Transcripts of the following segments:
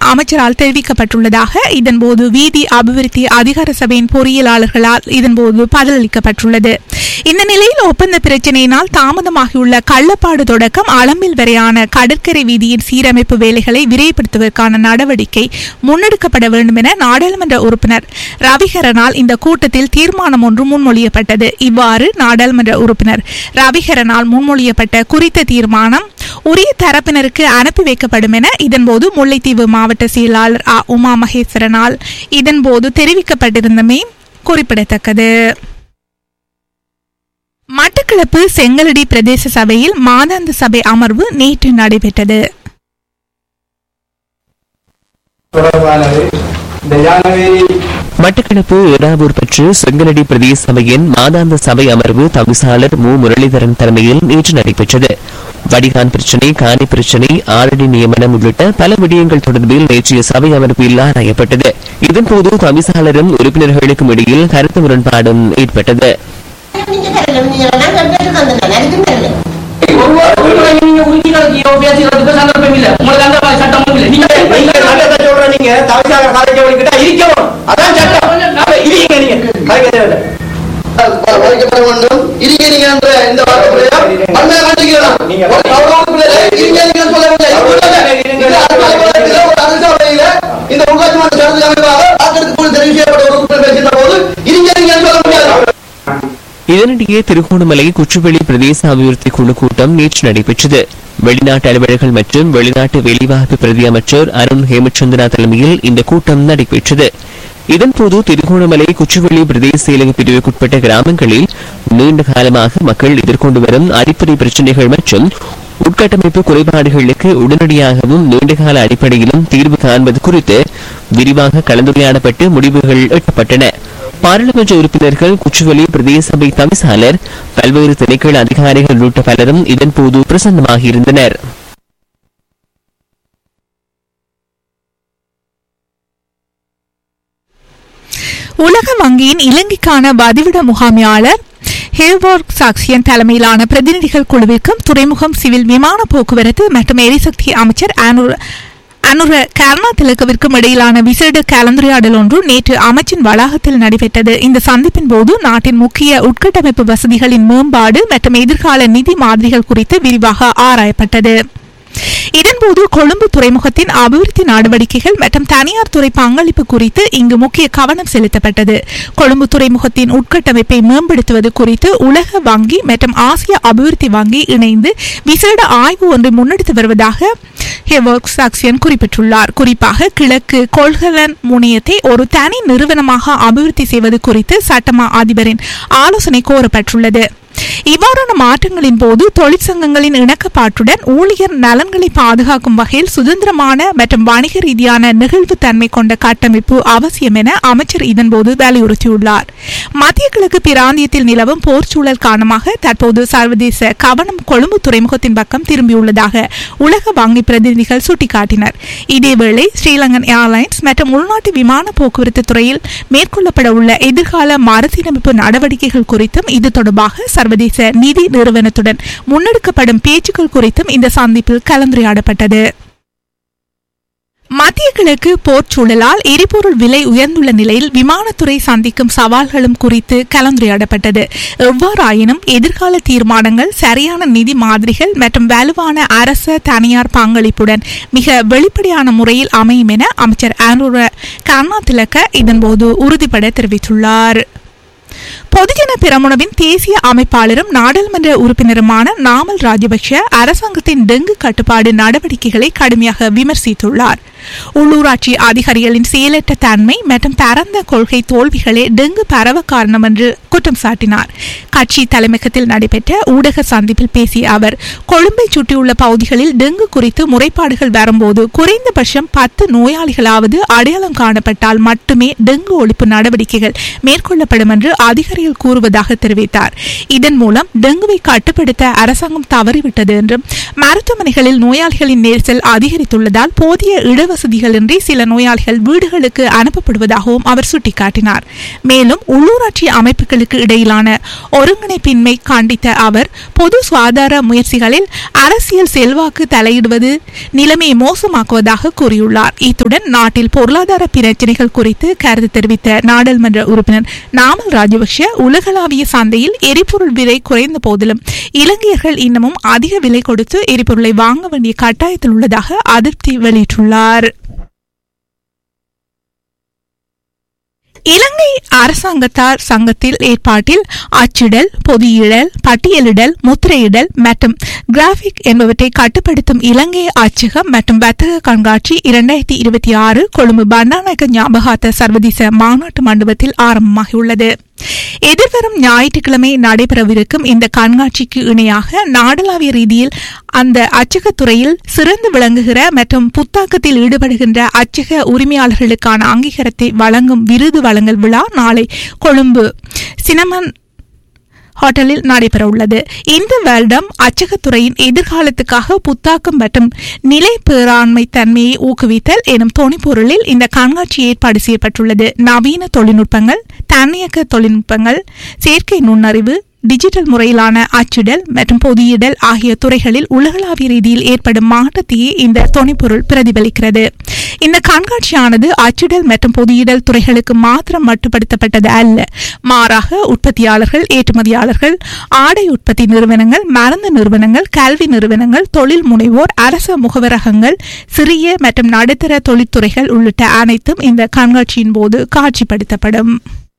அமைச்சரால் தெரிவிக்கப்பட்டுள்ளதாக இதன்போது வீதி அபிவிருத்தி அதிகார சபையின் பொறியியலாளர்களால் இதன்போது பதிலளிக்கப்பட்டுள்ளது இந்த நிலையில் ஒப்பந்த பிரச்சினையினால் தாமதமாகியுள்ள கள்ளப்பாடு தொடக்கம் அளம்பில் வரையான கடற்கரை வீதியின் சீரமைப்பு வேலைகளை விரைவுபடுத்துவதற்கான நடவடிக்கை முன்னெடுக்கப்பட வேண்டும் என நாடாளுமன்ற உறுப்பினர் ரவிகரனால் இந்த கூட்டத்தில் தீர்மானம் ஒன்று முன்மொழியப்பட்டது இவ்வாறு நாடாளுமன்ற உறுப்பினர் ரவிகரனால் முன்மொழியப்பட்ட குறித்த தீர்மானம் உரிய தரப்பினருக்கு அனுப்பி வைக்கப்படும் என இதன்போது முல்லைத்தீவு மாவட்ட செயலாளர் ஆ உமா மகேஸ்வரனால் இதன்போது தெரிவிக்கப்பட்டிருந்தமை குறிப்பிடத்தக்கது மட்டக்களப்பு செங்கலடி பிரதேச சபையில் மாதாந்த சபை அமர்வு நேற்று நடைபெற்றது தொடர்பானது இந்த ஜானவேரி மட்டக்களப்பு ஏறாவூர் பற்று செங்கலடி பிரதேச சபையின் மாதாந்த சபை அமர்வு தவிசாளர் மு முரளிதரன் தலைமையில் நேற்று நடைபெற்றது வடிகான் பிரச்சினை காணி பிரச்சினை ஆரடி நியமனம் உள்ளிட்ட பல விடயங்கள் தொடர்பில் நேற்றைய சபை அமர்வில் ஆராயப்பட்டது இதன்போது தவிசாளரும் உறுப்பினர்களுக்கும் இடையில் கருத்து முரண்பாடும் ஏற்பட்டது நீங்க தரல நீங்க நாங்க கேட்டு தந்தேன் எனக்கு தரல நீங்க உறுப்பினருக்கு பேசுறதுக்கு சந்தர்ப்பம் இல்ல உங்களுக்கு அந்த மாதிரி சட்டமும் இல்ல நீங்க நீங்க சட்டத்தை சொல்ற நீங்க தவிசாக கலைஞர்கிட்ட இருக்கணும் அதான் சட்டம் இருக்கீங்க நீங்க கலைக்க தேவையில்லை வரைக்கப்பட வேண்டும் இருக்கிறீங்க என்ற இந்த வார்த்தை அண்ணா கண்டிக்கிறோம் நீங்க- ஒரு கௌரவ பிள்ளைகளை இருக்கிறீங்கன்னு சொல்ல முடியாது இருங்க. இந்த அரசாங்கத்தில் ஒரு அரசாணையில இந்த உள்ளாட்சி மன்ற தேர்தல் அமைப்பாக வாக்கெடுப்பு குழு தெரிவு செய்யப்பட்ட ஒரு உறுப்பினர் பேசுகின்ற போது இருக்கிறீங்கன்னு சொல்ல முடியாது இதனிடையே திருகோணமலை குச்சுவெளி பிரதேச அபிவிருத்தி குழு கூட்டம் நேற்று நடைபெற்றது வெளிநாட்டு அலுவலர்கள் மற்றும் வெளிநாட்டு வேலைவாய்ப்பு பிரதி அமைச்சர் அருண் ஹேமச்சந்திரா தலைமையில் இந்த கூட்டம் நடைபெற்றது இதன்போது திருகோணமலை குச்சுவெளி பிரதேச செயலக பிரிவுக்குட்பட்ட கிராமங்களில் நீண்ட காலமாக மக்கள் எதிர்கொண்டு வரும் அடிப்படை பிரச்சினைகள் மற்றும் உட்கட்டமைப்பு குறைபாடுகளுக்கு உடனடியாகவும் நீண்டகால அடிப்படையிலும் தீர்வு காண்பது குறித்து விரிவாக கலந்துரையாடப்பட்டு முடிவுகள் எட்டப்பட்டன பாராளுமன்ற உறுப்பினர்கள் குச்சுவெளி பிரதேச சபை தவிசாளர் பல்வேறு திணைக்கள அதிகாரிகள் உள்ளிட்ட பலரும் இதன்போது பிரசன்னமாகியிருந்தனர் உலக வங்கியின் இலங்கைக்கான வதிவிட முகாமையாளர் ஹேவார்க் சாக்சியன் தலைமையிலான பிரதிநிதிகள் குழுவிற்கும் துறைமுகம் சிவில் விமான போக்குவரத்து மற்றும் எரிசக்தி அமைச்சர் அனுர அனுர கருணா திலகவிற்கும் இடையிலான விசேட கலந்துரையாடல் ஒன்று நேற்று அமைச்சின் வளாகத்தில் நடைபெற்றது இந்த சந்திப்பின் போது நாட்டின் முக்கிய உட்கட்டமைப்பு வசதிகளின் மேம்பாடு மற்றும் எதிர்கால நிதி மாதிரிகள் குறித்து விரிவாக ஆராயப்பட்டது இதன்போது கொழும்பு துறைமுகத்தின் அபிவிருத்தி நடவடிக்கைகள் மற்றும் தனியார் துறை பங்களிப்பு குறித்து இங்கு முக்கிய கவனம் செலுத்தப்பட்டது கொழும்பு துறைமுகத்தின் உட்கட்டமைப்பை மேம்படுத்துவது குறித்து உலக வங்கி மற்றும் ஆசிய அபிவிருத்தி வங்கி இணைந்து விசேட ஆய்வு ஒன்றை முன்னெடுத்து வருவதாக ஹெவர்க் சாக்சியன் குறிப்பிட்டுள்ளார் குறிப்பாக கிழக்கு கொள்கலன் முனையத்தை ஒரு தனி நிறுவனமாக அபிவிருத்தி செய்வது குறித்து சட்டமா அதிபரின் ஆலோசனை கோரப்பட்டுள்ளது இவ்வாறான மாற்றங்களின் போது தொழிற்சங்கங்களின் இணக்கப்பாட்டுடன் ஊழியர் நலன்களை பாதுகாக்கும் வகையில் சுதந்திரமான மற்றும் வணிக ரீதியான நெகிழ்வுத்தன்மை கொண்ட கட்டமைப்பு அவசியம் என அமைச்சர் இதன்போது வலியுறுத்தியுள்ளார் மத்திய கிழக்கு பிராந்தியத்தில் நிலவும் போர் சூழல் காரணமாக தற்போது சர்வதேச கவனம் கொழும்பு துறைமுகத்தின் பக்கம் திரும்பியுள்ளதாக உலக வங்கி பிரதிநிதிகள் சுட்டிக்காட்டினர் இதேவேளை ஸ்ரீலங்கன் ஏர்லைன்ஸ் மற்றும் உள்நாட்டு விமான போக்குவரத்து துறையில் மேற்கொள்ளப்பட உள்ள எதிர்கால மறுசீரமைப்பு நடவடிக்கைகள் குறித்தும் இது தொடர்பாக சர்வதேச நிதி நிறுவனத்துடன் முன்னெடுக்கப்படும் பேச்சுக்கள் குறித்தும் இந்த சந்திப்பில் கலந்துரையாடப்பட்டது மத்திய கிழக்கு போர்ச் சூழலால் எரிபொருள் விலை உயர்ந்துள்ள நிலையில் விமானத்துறை சந்திக்கும் சவால்களும் குறித்து கலந்துரையாடப்பட்டது எவ்வாறாயினும் எதிர்கால தீர்மானங்கள் சரியான நிதி மாதிரிகள் மற்றும் வலுவான அரச தனியார் பங்களிப்புடன் மிக வெளிப்படையான முறையில் அமையும் என அமைச்சர் ஆனூர கர்ணா திலக்க இதன்போது உறுதிபட தெரிவித்துள்ளார் பொதுஜன பெரமுனவின் தேசிய அமைப்பாளரும் நாடாளுமன்ற உறுப்பினருமான நாமல் ராஜபக்ஷ அரசாங்கத்தின் டெங்கு கட்டுப்பாடு நடவடிக்கைகளை கடுமையாக விமர்சித்துள்ளார் உள்ளூராட்சி அதிகாரிகளின் செயலற்ற தன்மை மற்றும் பரந்த கொள்கை தோல்விகளே டெங்கு பரவ காரணம் என்று குற்றம் சாட்டினார் கட்சி தலைமையகத்தில் நடைபெற்ற ஊடக சந்திப்பில் பேசிய அவர் கொழும்பை சுற்றியுள்ள பகுதிகளில் டெங்கு குறித்து முறைப்பாடுகள் வரும்போது குறைந்தபட்சம் பத்து நோயாளிகளாவது அடையாளம் காணப்பட்டால் மட்டுமே டெங்கு ஒழிப்பு நடவடிக்கைகள் மேற்கொள்ளப்படும் என்று அதிகாரிகள் கூறுவதாக தெரிவித்தார் இதன் மூலம் டெங்குவை கட்டுப்படுத்த அரசாங்கம் தவறிவிட்டது என்றும் மருத்துவமனைகளில் நோயாளிகளின் நெரிசல் அதிகரித்துள்ளதால் போதிய இடவசதி வசதிகளின்றி சில நோயாளிகள் வீடுகளுக்கு அனுப்பப்படுவதாகவும் அவர் சுட்டிக்காட்டினார் மேலும் உள்ளூராட்சி அமைப்புகளுக்கு இடையிலான ஒருங்கிணைப்பின்மை காண்பித்த அவர் பொது சுகாதார முயற்சிகளில் அரசியல் செல்வாக்கு தலையிடுவது நிலைமையை மோசமாக்குவதாக கூறியுள்ளார் இத்துடன் நாட்டில் பொருளாதார பிரச்சினைகள் குறித்து கருத்து தெரிவித்த நாடாளுமன்ற உறுப்பினர் நாமல் ராஜபக்ஷ உலகளாவிய சந்தையில் எரிபொருள் விலை குறைந்த போதிலும் இலங்கையர்கள் இன்னமும் அதிக விலை கொடுத்து எரிபொருளை வாங்க வேண்டிய கட்டாயத்தில் உள்ளதாக அதிருப்தி வெளியிட்டுள்ளார் இலங்கை அரசாங்கத்தார் சங்கத்தில் ஏற்பாட்டில் அச்சிடல் பொதியிடல் பட்டியலிடல் முத்திரையிடல் மற்றும் கிராபிக் என்பவற்றை கட்டுப்படுத்தும் இலங்கை அச்சகம் மற்றும் வர்த்தக கண்காட்சி இரண்டாயிரத்தி இருபத்தி ஆறு கொழும்பு பண்டாநாயக்க ஞாபகார்த்த சர்வதேச மாநாட்டு மண்டபத்தில் ஆரம்பமாகியுள்ளது எதிர்வரும் ஞாயிற்றுக்கிழமை நடைபெறவிருக்கும் இந்த கண்காட்சிக்கு இணையாக நாடளாவிய ரீதியில் அந்த அச்சகத்துறையில் சிறந்து விளங்குகிற மற்றும் புத்தாக்கத்தில் ஈடுபடுகின்ற அச்சக உரிமையாளர்களுக்கான அங்கீகாரத்தை வழங்கும் விருது வழங்கல் விழா நாளை கொழும்பு சினமன் ஹோட்டலில் நடைபெறவுள்ளது இந்த வருடம் அச்சகத்துறையின் எதிர்காலத்துக்காக புத்தாக்கம் மற்றும் நிலை பேராண்மை தன்மையை ஊக்குவித்தல் எனும் தொனிப்பொருளில் இந்த கண்காட்சி ஏற்பாடு செய்யப்பட்டுள்ளது நவீன தொழில்நுட்பங்கள் தன்னியக்க தொழில்நுட்பங்கள் செயற்கை நுண்ணறிவு டிஜிட்டல் முறையிலான அச்சிடல் மற்றும் பொதியிடல் ஆகிய துறைகளில் உலகளாவிய ரீதியில் ஏற்படும் மாற்றத்தையே இந்த தொனிப்பொருள் பிரதிபலிக்கிறது இந்த கண்காட்சியானது அச்சிடல் மற்றும் பொதியிடல் துறைகளுக்கு மாத்திரம் மட்டுப்படுத்தப்பட்டது அல்ல மாறாக உற்பத்தியாளர்கள் ஏற்றுமதியாளர்கள் ஆடை உற்பத்தி நிறுவனங்கள் மருந்து நிறுவனங்கள் கல்வி நிறுவனங்கள் தொழில் முனைவோர் அரச முகவரகங்கள் சிறிய மற்றும் நடுத்தர தொழிற்துறைகள் உள்ளிட்ட அனைத்தும் இந்த கண்காட்சியின் போது காட்சிப்படுத்தப்படும்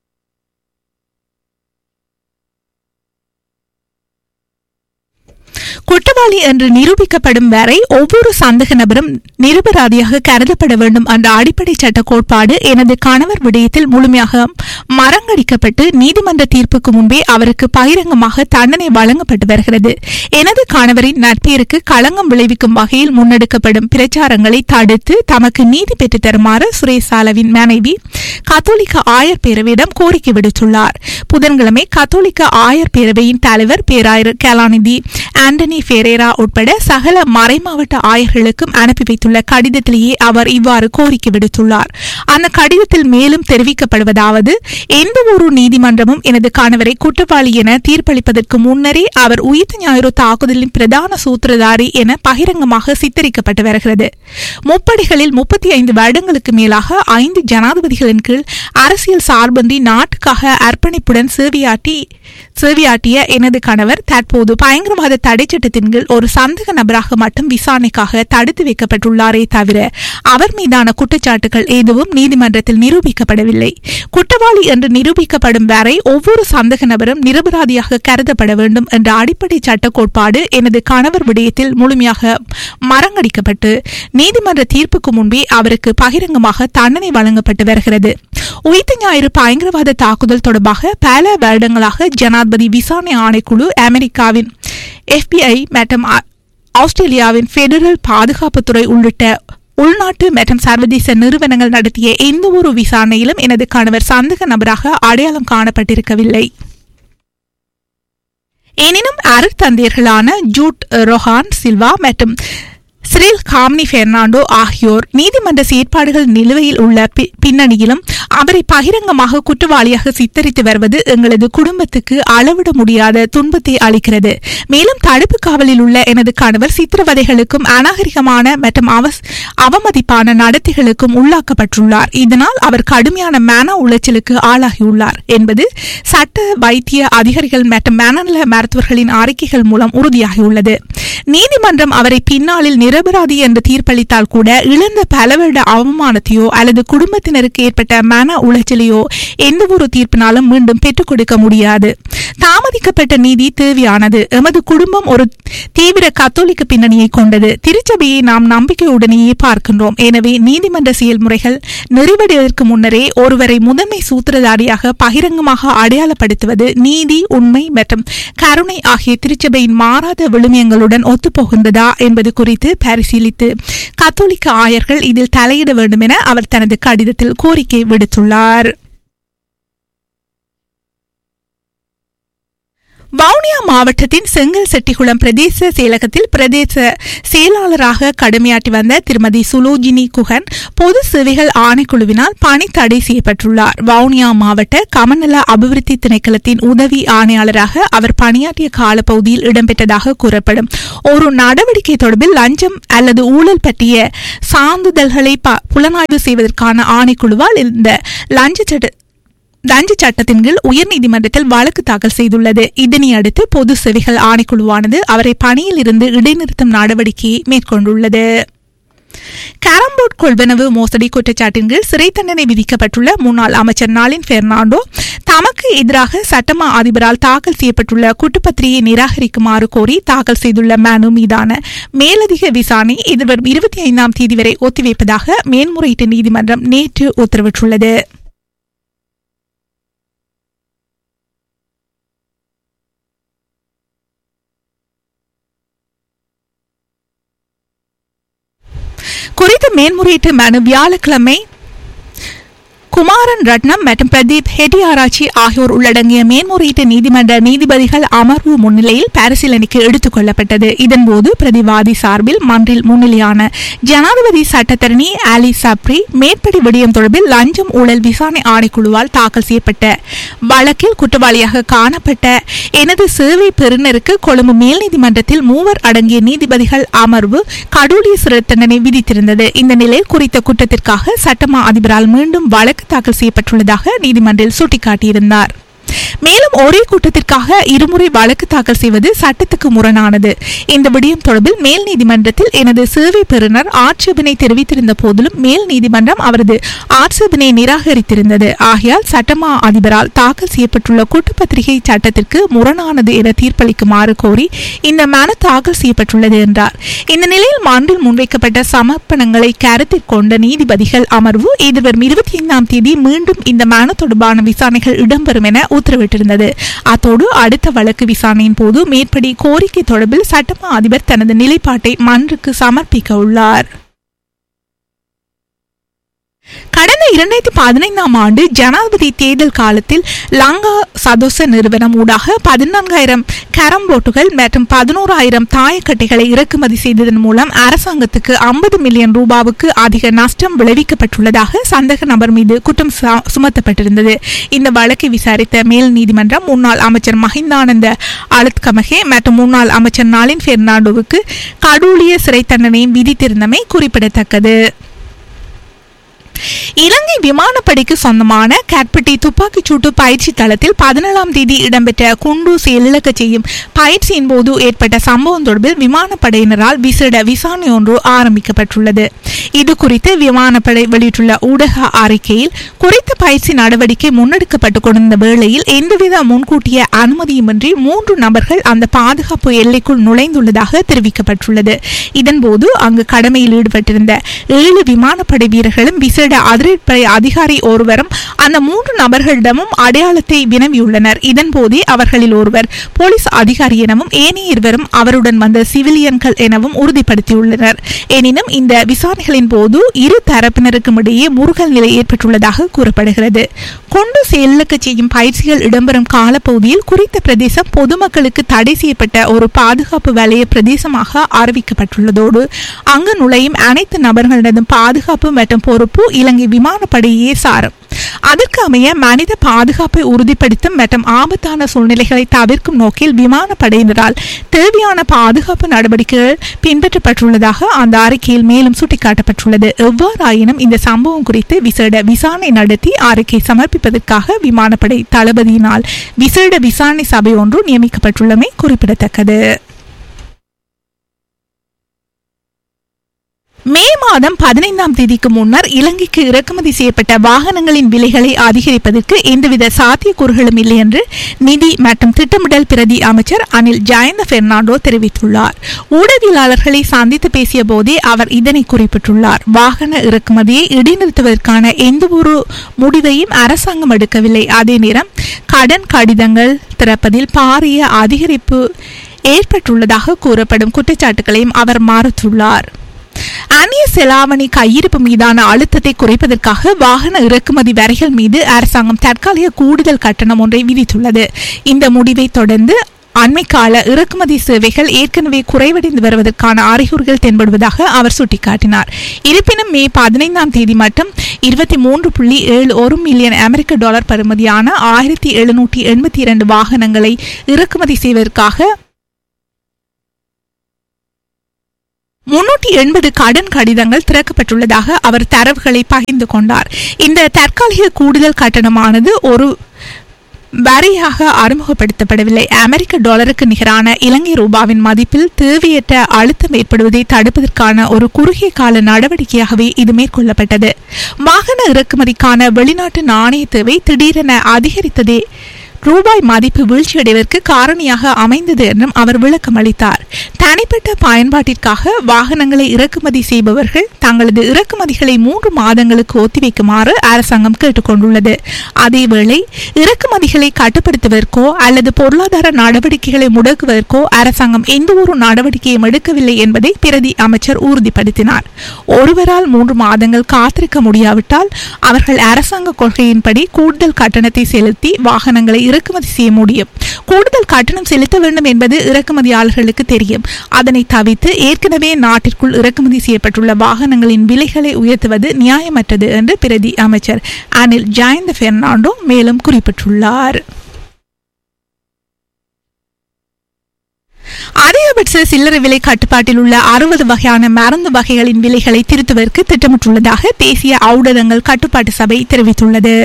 குற்றவாளி என்று நிரூபிக்கப்படும் வரை ஒவ்வொரு சந்தக நபரும் நிரபராதியாக கருதப்பட வேண்டும் என்ற அடிப்படை சட்ட கோட்பாடு எனது கணவர் விடயத்தில் முழுமையாக மறங்கடிக்கப்பட்டு நீதிமன்ற தீர்ப்புக்கு முன்பே அவருக்கு பகிரங்கமாக தண்டனை வழங்கப்பட்டு வருகிறது எனது கணவரின் நட்பேருக்கு களங்கம் விளைவிக்கும் வகையில் முன்னெடுக்கப்படும் பிரச்சாரங்களை தடுத்து தமக்கு நீதி பெற்று தருமாறு சுரேஷ் சாலவின் மனைவி கத்தோலிக்க ஆயர் பேரவையிடம் கோரிக்கை விடுத்துள்ளார் புதன்கிழமை கத்தோலிக்க ஆயர் பேரவையின் தலைவர் பேராயர் கலாநிதி ஆண்டனி ஃபெரேரா உட்பட சகல மறைமாவட்ட ஆயர்களுக்கும் அனுப்பி வைத்துள்ள கடிதத்திலேயே அவர் இவ்வாறு கோரிக்கை விடுத்துள்ளார் அந்த கடிதத்தில் மேலும் தெரிவிக்கப்படுவதாவது எந்த ஒரு நீதிமன்றமும் எனது கணவரை குற்றவாளி என தீர்ப்பளிப்பதற்கு முன்னரே அவர் உயிர்த்த ஞாயிறு தாக்குதலின் பிரதான சூத்திரதாரி என பகிரங்கமாக சித்தரிக்கப்பட்டு வருகிறது முப்படிகளில் முப்பத்தி ஐந்து வருடங்களுக்கு மேலாக ஐந்து ஜனாதிபதிகளின் கீழ் அரசியல் சார்பின்றி நாட்டுக்காக அர்ப்பணிப்புடன் சேவையாற்றி சேவையாற்றிய எனது கணவர் தற்போது பயங்கரவாத தடை சட்டத்தின் கீழ் ஒரு சந்தேக நபராக மட்டும் விசாரணைக்காக தடுத்து வைக்கப்பட்டுள்ளாரே தவிர அவர் மீதான குற்றச்சாட்டுகள் எதுவும் நீதிமன்றத்தில் நிரூபிக்கப்படவில்லை குற்றவாளி என்று நிரூபிக்கப்படும் வரை ஒவ்வொரு சந்தேக நபரும் நிரபராதியாக கருதப்பட வேண்டும் என்ற அடிப்படை சட்ட கோட்பாடு எனது கணவர் விடயத்தில் முழுமையாக மறங்கடிக்கப்பட்டு நீதிமன்ற தீர்ப்புக்கு முன்பே அவருக்கு பகிரங்கமாக தண்டனை வழங்கப்பட்டு வருகிறது உயிர்த்த ஞாயிறு பயங்கரவாத தாக்குதல் தொடர்பாக பல வருடங்களாக ஜனாதிபதி விசாரணை ஆணைக்குழு அமெரிக்காவின் எஃபிஐ மற்றும் ஆ- ஆஸ்திரேலியாவின் பெடரல் பாதுகாப்புத்துறை உள்ளிட்ட உள்நாட்டு மற்றும் சர்வதேச நிறுவனங்கள் நடத்திய எந்த ஒரு விசாரணையிலும் எனது கணவர் சந்தேக நபராக அடையாளம் காணப்பட்டிருக்கவில்லை எனினும் அருட்தந்தையர்களான ஜூட் ரொஹான் சில்வா மற்றும் சிரில் காம்னி பெர்னாண்டோ ஆகியோர் நீதிமன்ற செயற்பாடுகள் நிலுவையில் உள்ள பி- பின்னணியிலும் அவரை பகிரங்கமாக குற்றவாளியாக சித்தரித்து வருவது எங்களது குடும்பத்துக்கு அளவிட முடியாத துன்பத்தை அளிக்கிறது மேலும் தடுப்பு காவலில் உள்ள எனது கணவர் சித்திரவதைகளுக்கும் அநாகரிகமான மற்றும் அவஸ் அவமதிப்பான நடத்தைகளுக்கும் உள்ளாக்கப்பட்டுள்ளார் இதனால் அவர் கடுமையான மன உளைச்சலுக்கு ஆளாகியுள்ளார் என்பது சட்ட வைத்திய அதிகாரிகள் மற்றும் மனநல மருத்துவர்களின் அறிக்கைகள் மூலம் உறுதியாகியுள்ளது நீதிமன்றம் அவரை பின்னாளில் நிரபராதி என்று தீர்ப்பளித்தால் கூட இழந்த பல வருட அவமானத்தையோ அல்லது குடும்பத்தினருக்கு ஏற்பட்ட மன உளைச்சலையோ எந்த ஒரு தீர்ப்பினாலும் மீண்டும் பெற்றுக் கொடுக்க முடியாது தாமதிக்கப்பட்ட நீதி தேவையானது எமது குடும்பம் ஒரு தீவிர கத்தோலிக்க பின்னணியை கொண்டது திருச்சபையை நாம் நம்பிக்கையுடனேயே பார்க்கின்றோம் எனவே நீதிமன்ற செயல்முறைகள் நிறைவடைவதற்கு முன்னரே ஒருவரை முதன்மை சூத்திரதாரியாக பகிரங்கமாக அடையாளப்படுத்துவது நீதி உண்மை மற்றும் கருணை ஆகிய திருச்சபையின் மாறாத விழுமியங்களுடன் ஒத்துப்போகின்றதா என்பது குறித்து பரிசீலித்து கத்தோலிக்க ஆயர்கள் இதில் தலையிட வேண்டும் என அவர் தனது கடிதத்தில் கோரிக்கை விடுத்துள்ளார் வவுனியா மாவட்டத்தின் செங்கல் செட்டிகுளம் பிரதேச செயலகத்தில் பிரதேச செயலாளராக கடமையாற்றி வந்த திருமதி சுலோஜினி குகன் பொது சேவைகள் ஆணைக்குழுவினால் பணி தடை செய்யப்பட்டுள்ளார் வவுனியா மாவட்ட கமநல அபிவிருத்தி திணைக்களத்தின் உதவி ஆணையாளராக அவர் பணியாற்றிய காலப்பகுதியில் இடம்பெற்றதாக கூறப்படும் ஒரு நடவடிக்கை தொடர்பில் லஞ்சம் அல்லது ஊழல் பற்றிய சான்றிதழ்களை ப- புலனாய்வு செய்வதற்கான ஆணைக்குழுவால் இந்த லஞ்ச சட்ட லஞ்ச சட்டத்தின் கீழ் உயர்நீதிமன்றத்தில் வழக்கு தாக்கல் செய்துள்ளது இதனை அடுத்து பொது சேவைகள் ஆணைக்குழுவானது அவரை பணியில் இருந்து இடைநிறுத்தும் நடவடிக்கையை மேற்கொண்டுள்ளது கேரம்போர்ட் கொள்வனவு மோசடி குற்றச்சாட்டின் கீழ் சிறை தண்டனை விதிக்கப்பட்டுள்ள முன்னாள் அமைச்சர் நாளின் பெர்னாண்டோ தமக்கு எதிராக சட்டமா அதிபரால் தாக்கல் செய்யப்பட்டுள்ள குற்றப்பத்திரிகையை நிராகரிக்குமாறு கோரி தாக்கல் செய்துள்ள மனு மீதான மேலதிக விசாரணை எதிர்வரும் இருபத்தி ஐந்தாம் தேதி வரை ஒத்திவைப்பதாக மேன்முறையீட்டு நீதிமன்றம் நேற்று உத்தரவிட்டுள்ளது குறித்த மேன்முறையீட்டு மனு வியாழக்கிழமை குமாரன் ரட்னம் மற்றும் பிரதீப் ஹெட்டியாராச்சி ஆகியோர் உள்ளடங்கிய மேன்முறையீட்டு நீதிமன்ற நீதிபதிகள் அமர்வு முன்னிலையில் பரிசீலனைக்கு எடுத்துக் கொள்ளப்பட்டது இதன்போது பிரதிவாதி சார்பில் மன்றில் முன்னிலையான ஜனாதிபதி சட்டத்தரணி ஆலி சப்ரி மேற்படி விடயம் தொடர்பில் லஞ்சம் ஊழல் விசாரணை ஆணைக்குழுவால் தாக்கல் செய்யப்பட்ட வழக்கில் குற்றவாளியாக காணப்பட்ட எனது சேவை பெறுநருக்கு கொழும்பு மேல் நீதிமன்றத்தில் மூவர் அடங்கிய நீதிபதிகள் அமர்வு கடூழிய சிறை தண்டனை விதித்திருந்தது இந்த நிலையில் குறித்த குற்றத்திற்காக சட்டமா அதிபரால் மீண்டும் வழக்கு தாக்கல் செய்யப்பட்டுள்ளதாக நீதிமன்றில் சுட்டிக்காட்டியிருந்தார் மேலும் ஒரே கூட்டத்திற்காக இருமுறை வழக்கு தாக்கல் செய்வது சட்டத்துக்கு முரணானது இந்த விடயம் தொடர்பில் மேல் நீதிமன்றத்தில் எனது சேவை பெறுநர் ஆட்சேபனை தெரிவித்திருந்த போதிலும் மேல் நீதிமன்றம் அவரது ஆட்சேபனை நிராகரித்திருந்தது ஆகையால் சட்டமா அதிபரால் தாக்கல் செய்யப்பட்டுள்ள குற்றப்பத்திரிகை சட்டத்திற்கு முரணானது என தீர்ப்பளிக்குமாறு கோரி இந்த மனு தாக்கல் செய்யப்பட்டுள்ளது என்றார் இந்த நிலையில் மன்றில் முன்வைக்கப்பட்ட சமர்ப்பணங்களை கருத்தில் கொண்ட நீதிபதிகள் அமர்வு எதிர்வரும் இருபத்தி ஐந்தாம் தேதி மீண்டும் இந்த மனு தொடர்பான விசாரணைகள் இடம்பெறும் என உத்தரவிட்டிருந்தது அத்தோடு அடுத்த வழக்கு விசாரணையின் போது மேற்படி கோரிக்கை தொடர்பில் சட்டமா அதிபர் தனது நிலைப்பாட்டை மன்றுக்கு சமர்ப்பிக்க உள்ளார் கடந்த இரண்டாயிரத்தி பதினைந்தாம் ஆண்டு ஜனாதிபதி தேர்தல் காலத்தில் லங்கா சதோச நிறுவனம் ஊடாக பதினான்காயிரம் கரம் போட்டுகள் மற்றும் பதினோராயிரம் தாயக்கட்டைகளை இறக்குமதி செய்ததன் மூலம் அரசாங்கத்துக்கு ஐம்பது மில்லியன் ரூபாவுக்கு அதிக நஷ்டம் விளைவிக்கப்பட்டுள்ளதாக சந்தேக நபர் மீது குற்றம் சா- சுமத்தப்பட்டிருந்தது இந்த வழக்கை விசாரித்த மேல் நீதிமன்றம் முன்னாள் அமைச்சர் மஹிந்தானந்த அலுத்கமகே மற்றும் முன்னாள் அமைச்சர் நாளின் பெர்னாண்டோவுக்கு கடூழிய சிறை தண்டனையும் விதித்திருந்தமை குறிப்பிடத்தக்கது இலங்கை விமானப்படைக்கு சொந்தமான கேட்பட்டி துப்பாக்கிச் சூட்டு பயிற்சி தளத்தில் பதினேழாம் தேதி இடம்பெற்ற குண்டு செயலிழக்க செய்யும் பயிற்சியின் போது ஏற்பட்ட சம்பவம் தொடர்பில் விமானப்படையினரால் விசேட விசாரணை ஒன்று ஆரம்பிக்கப்பட்டுள்ளது இது குறித்து விமானப்படை வெளியிட்டுள்ள ஊடக அறிக்கையில் குறித்த பயிற்சி நடவடிக்கை முன்னெடுக்கப்பட்டுக் கொண்டிருந்த வேளையில் எந்தவித முன்கூட்டிய அனுமதியுமின்றி மூன்று நபர்கள் அந்த பாதுகாப்பு எல்லைக்குள் நுழைந்துள்ளதாக தெரிவிக்கப்பட்டுள்ளது இதன்போது அங்கு கடமையில் ஈடுபட்டிருந்த ஏழு விமானப்படை வீரர்களும் விசேட அதிரடிப்படை அதிகாரி ஒருவரும் அந்த மூன்று நபர்களிடமும் அடையாளத்தை வினவியுள்ளனர் இதன்போதே அவர்களில் ஒருவர் போலீஸ் அதிகாரி எனவும் ஏனைய இருவரும் அவருடன் வந்த சிவிலியன்கள் எனவும் உறுதிப்படுத்தியுள்ளனர் எனினும் இந்த விசாரணைகளின் போது இரு தரப்பினருக்கும் இடையே முருகல் நிலை ஏற்பட்டுள்ளதாக கூறப்படுகிறது கொண்டு செயலிழக்க செய்யும் பயிற்சிகள் இடம்பெறும் காலப்பகுதியில் குறித்த பிரதேசம் பொதுமக்களுக்கு தடை செய்யப்பட்ட ஒரு பாதுகாப்பு வலய பிரதேசமாக அறிவிக்கப்பட்டுள்ளதோடு அங்கு நுழையும் அனைத்து நபர்களிடதும் பாதுகாப்பு மற்றும் பொறுப்பு இலங்கை விமானப்படையே சாரும் அதற்கு அமைய மனித பாதுகாப்பை உறுதிப்படுத்தும் மற்றும் ஆபத்தான சூழ்நிலைகளை தவிர்க்கும் நோக்கில் விமானப்படையினரால் தேவையான பாதுகாப்பு நடவடிக்கைகள் பின்பற்றப்பட்டுள்ளதாக அந்த அறிக்கையில் மேலும் சுட்டிக்காட்டப்பட்டுள்ளது எவ்வாறாயினும் இந்த சம்பவம் குறித்து விசேட விசாரணை நடத்தி அறிக்கை சமர்ப்பிப்பதற்காக விமானப்படை தளபதியினால் விசேட விசாரணை சபை ஒன்று நியமிக்கப்பட்டுள்ளமை குறிப்பிடத்தக்கது மே மாதம் பதினைந்தாம் தேதிக்கு முன்னர் இலங்கைக்கு இறக்குமதி செய்யப்பட்ட வாகனங்களின் விலைகளை அதிகரிப்பதற்கு எந்தவித சாத்தியக்கூறுகளும் இல்லை என்று நிதி மற்றும் திட்டமிடல் பிரதி அமைச்சர் அனில் ஜயந்த பெர்னாண்டோ தெரிவித்துள்ளார் ஊடகவியலாளர்களை சந்தித்து பேசிய போதே அவர் இதனை குறிப்பிட்டுள்ளார் வாகன இறக்குமதியை இடைநிறுத்துவதற்கான எந்த ஒரு முடிவையும் அரசாங்கம் எடுக்கவில்லை அதே நேரம் கடன் கடிதங்கள் திறப்பதில் பாரிய அதிகரிப்பு ஏற்பட்டுள்ளதாக கூறப்படும் குற்றச்சாட்டுகளையும் அவர் மறுத்துள்ளார் அந்நிய செலாவணி கையிருப்பு மீதான அழுத்தத்தை குறைப்பதற்காக வாகன இறக்குமதி வரிகள் மீது அரசாங்கம் தற்காலிக கூடுதல் கட்டணம் ஒன்றை விதித்துள்ளது இந்த முடிவை தொடர்ந்து அண்மைக்கால இறக்குமதி சேவைகள் ஏற்கனவே குறைவடைந்து வருவதற்கான அறிகுறிகள் தென்படுவதாக அவர் சுட்டிக்காட்டினார் இருப்பினும் மே பதினைந்தாம் தேதி மட்டும் இருபத்தி மூன்று புள்ளி ஏழு ஒரு மில்லியன் அமெரிக்க டாலர் பெறுமதியான ஆயிரத்தி எழுநூற்றி எண்பத்தி இரண்டு வாகனங்களை இறக்குமதி செய்வதற்காக முன்னூற்றி எண்பது கடன் கடிதங்கள் திறக்கப்பட்டுள்ளதாக அவர் தரவுகளை பகிர்ந்து கொண்டார் இந்த தற்காலிக கூடுதல் கட்டணமானது ஒரு வரியாக அறிமுகப்படுத்தப்படவில்லை அமெரிக்க டாலருக்கு நிகரான இலங்கை ரூபாவின் மதிப்பில் தேவையற்ற அழுத்தம் ஏற்படுவதை தடுப்பதற்கான ஒரு குறுகிய கால நடவடிக்கையாகவே இது மேற்கொள்ளப்பட்டது வாகன இறக்குமதிக்கான வெளிநாட்டு நாணய தேவை திடீரென அதிகரித்ததே ரூபாய் மதிப்பு வீழ்ச்சியடைவதற்கு காரணியாக அமைந்தது என்றும் அவர் விளக்கம் அளித்தார் தனிப்பட்ட பயன்பாட்டிற்காக வாகனங்களை இறக்குமதி செய்பவர்கள் தங்களது இறக்குமதிகளை மூன்று மாதங்களுக்கு ஒத்திவைக்குமாறு அரசாங்கம் கேட்டுக்கொண்டுள்ளது அதேவேளை இறக்குமதிகளை கட்டுப்படுத்துவதற்கோ அல்லது பொருளாதார நடவடிக்கைகளை முடக்குவதற்கோ அரசாங்கம் எந்த ஒரு நடவடிக்கையும் எடுக்கவில்லை என்பதை பிரதி அமைச்சர் உறுதிப்படுத்தினார் ஒருவரால் மூன்று மாதங்கள் காத்திருக்க முடியாவிட்டால் அவர்கள் அரசாங்க கொள்கையின்படி கூடுதல் கட்டணத்தை செலுத்தி வாகனங்களை இறக்குமதி செய்ய முடியும் கூடுதல் கட்டணம் செலுத்த வேண்டும் என்பது இறக்குமதியாளர்களுக்கு தெரியும் அதனை தவிர்த்து ஏற்கனவே நாட்டிற்குள் இறக்குமதி செய்யப்பட்டுள்ள வாகனங்களின் விலைகளை உயர்த்துவது நியாயமற்றது என்று பிரதி அமைச்சர் அனில் ஜாயந்த பெர்னாண்டோ மேலும் குறிப்பிட்டுள்ளார் அதிகபட்ச சில்லறை விலை கட்டுப்பாட்டில் உள்ள அறுபது வகையான மருந்து வகைகளின் விலைகளை திருத்துவதற்கு திட்டமிட்டுள்ளதாக தேசிய ஊடகங்கள் கட்டுப்பாட்டு சபை தெரிவித்துள்ளது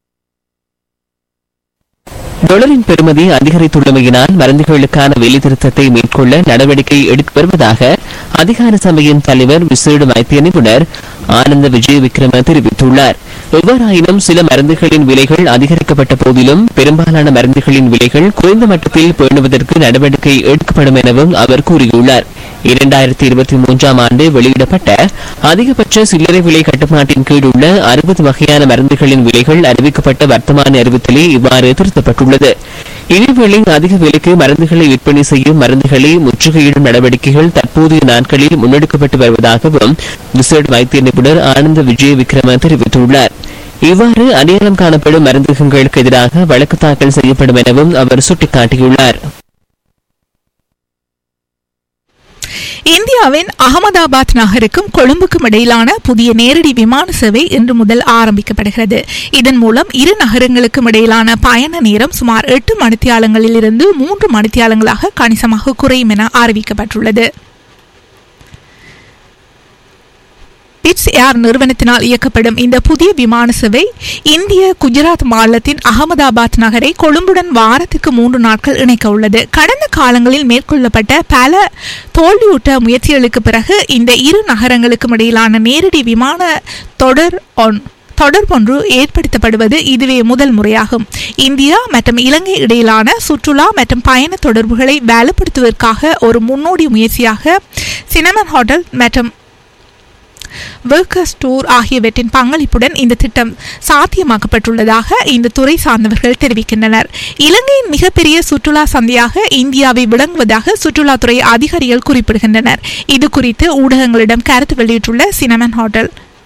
டொலரின் பெறுமதி அதிகரித்துள்ளமையினால் மருந்துகளுக்கான விலை திருத்தத்தை மேற்கொள்ள நடவடிக்கை எடுத்து வருவதாக அதிகார சபையின் தலைவர் விசேட வைத்திய நிபுணர் ஆனந்த விஜய் விக்ரம தெரிவித்துள்ளார் எவ்வாறாயினும் சில மருந்துகளின் விலைகள் அதிகரிக்கப்பட்ட போதிலும் பெரும்பாலான மருந்துகளின் விலைகள் குறைந்த மட்டத்தில் பேணுவதற்கு நடவடிக்கை எடுக்கப்படும் எனவும் அவர் கூறியுள்ளார் இரண்டாயிரத்தி இருபத்தி மூன்றாம் ஆண்டு வெளியிடப்பட்ட அதிகபட்ச சில்லறை விலை கட்டுப்பாட்டின் கீழ் உள்ள அறுபது வகையான மருந்துகளின் விலைகள் அறிவிக்கப்பட்ட வர்த்தமான அறிவித்தலே இவ்வாறு திருத்தப்பட்டுள்ளது இதேவேளை அதிக விலைக்கு மருந்துகளை விற்பனை செய்யும் மருந்துகளை முற்றுகையிடும் நடவடிக்கைகள் தற்போதைய நாட்களில் முன்னெடுக்கப்பட்டு வருவதாகவும் விசேட வைத்திய நிபுணர் ஆனந்த விஜய விக்ரம தெரிவித்துள்ளார் இவ்வாறு அடையாளம் காணப்படும் மருந்தகங்களுக்கு எதிராக வழக்கு தாக்கல் செய்யப்படும் எனவும் அவர் சுட்டிக்காட்டியுள்ளார் இந்தியாவின் அகமதாபாத் நகருக்கும் கொழும்புக்கும் இடையிலான புதிய நேரடி விமான சேவை இன்று முதல் ஆரம்பிக்கப்படுகிறது இதன் மூலம் இரு நகரங்களுக்கும் இடையிலான பயண நேரம் சுமார் எட்டு மணித்தியாலங்களில் இருந்து மூன்று மணித்தியாலங்களாக கணிசமாக குறையும் என அறிவிக்கப்பட்டுள்ளது இட்ஸ் ஏர் நிறுவனத்தினால் இயக்கப்படும் இந்த புதிய விமான சேவை இந்திய குஜராத் மாநிலத்தின் அகமதாபாத் நகரை கொழும்புடன் வாரத்துக்கு மூன்று நாட்கள் இணைக்க உள்ளது கடந்த காலங்களில் மேற்கொள்ளப்பட்ட பல தோல்வியூட்ட முயற்சிகளுக்கு பிறகு இந்த இரு நகரங்களுக்கும் இடையிலான நேரடி விமான தொடர் ஒன் தொடர்பொன்று ஏற்படுத்தப்படுவது இதுவே முதல் முறையாகும் இந்தியா மற்றும் இலங்கை இடையிலான சுற்றுலா மற்றும் பயண தொடர்புகளை வலுப்படுத்துவதற்காக ஒரு முன்னோடி முயற்சியாக சினமன் ஹோட்டல் மற்றும் ஒர்க்கர்ஸ் டூர் ஆகியவற்றின் பங்களிப்புடன் இந்த திட்டம் சாத்தியமாக்கப்பட்டுள்ளதாக இந்த துறை சார்ந்தவர்கள் தெரிவிக்கின்றனர் இலங்கையின் மிகப்பெரிய சுற்றுலா சந்தையாக இந்தியாவை விளங்குவதாக சுற்றுலாத்துறை அதிகாரிகள் குறிப்பிடுகின்றனர் இது குறித்து ஊடகங்களிடம் கருத்து வெளியிட்டுள்ள சினமன் ஹோட்டல்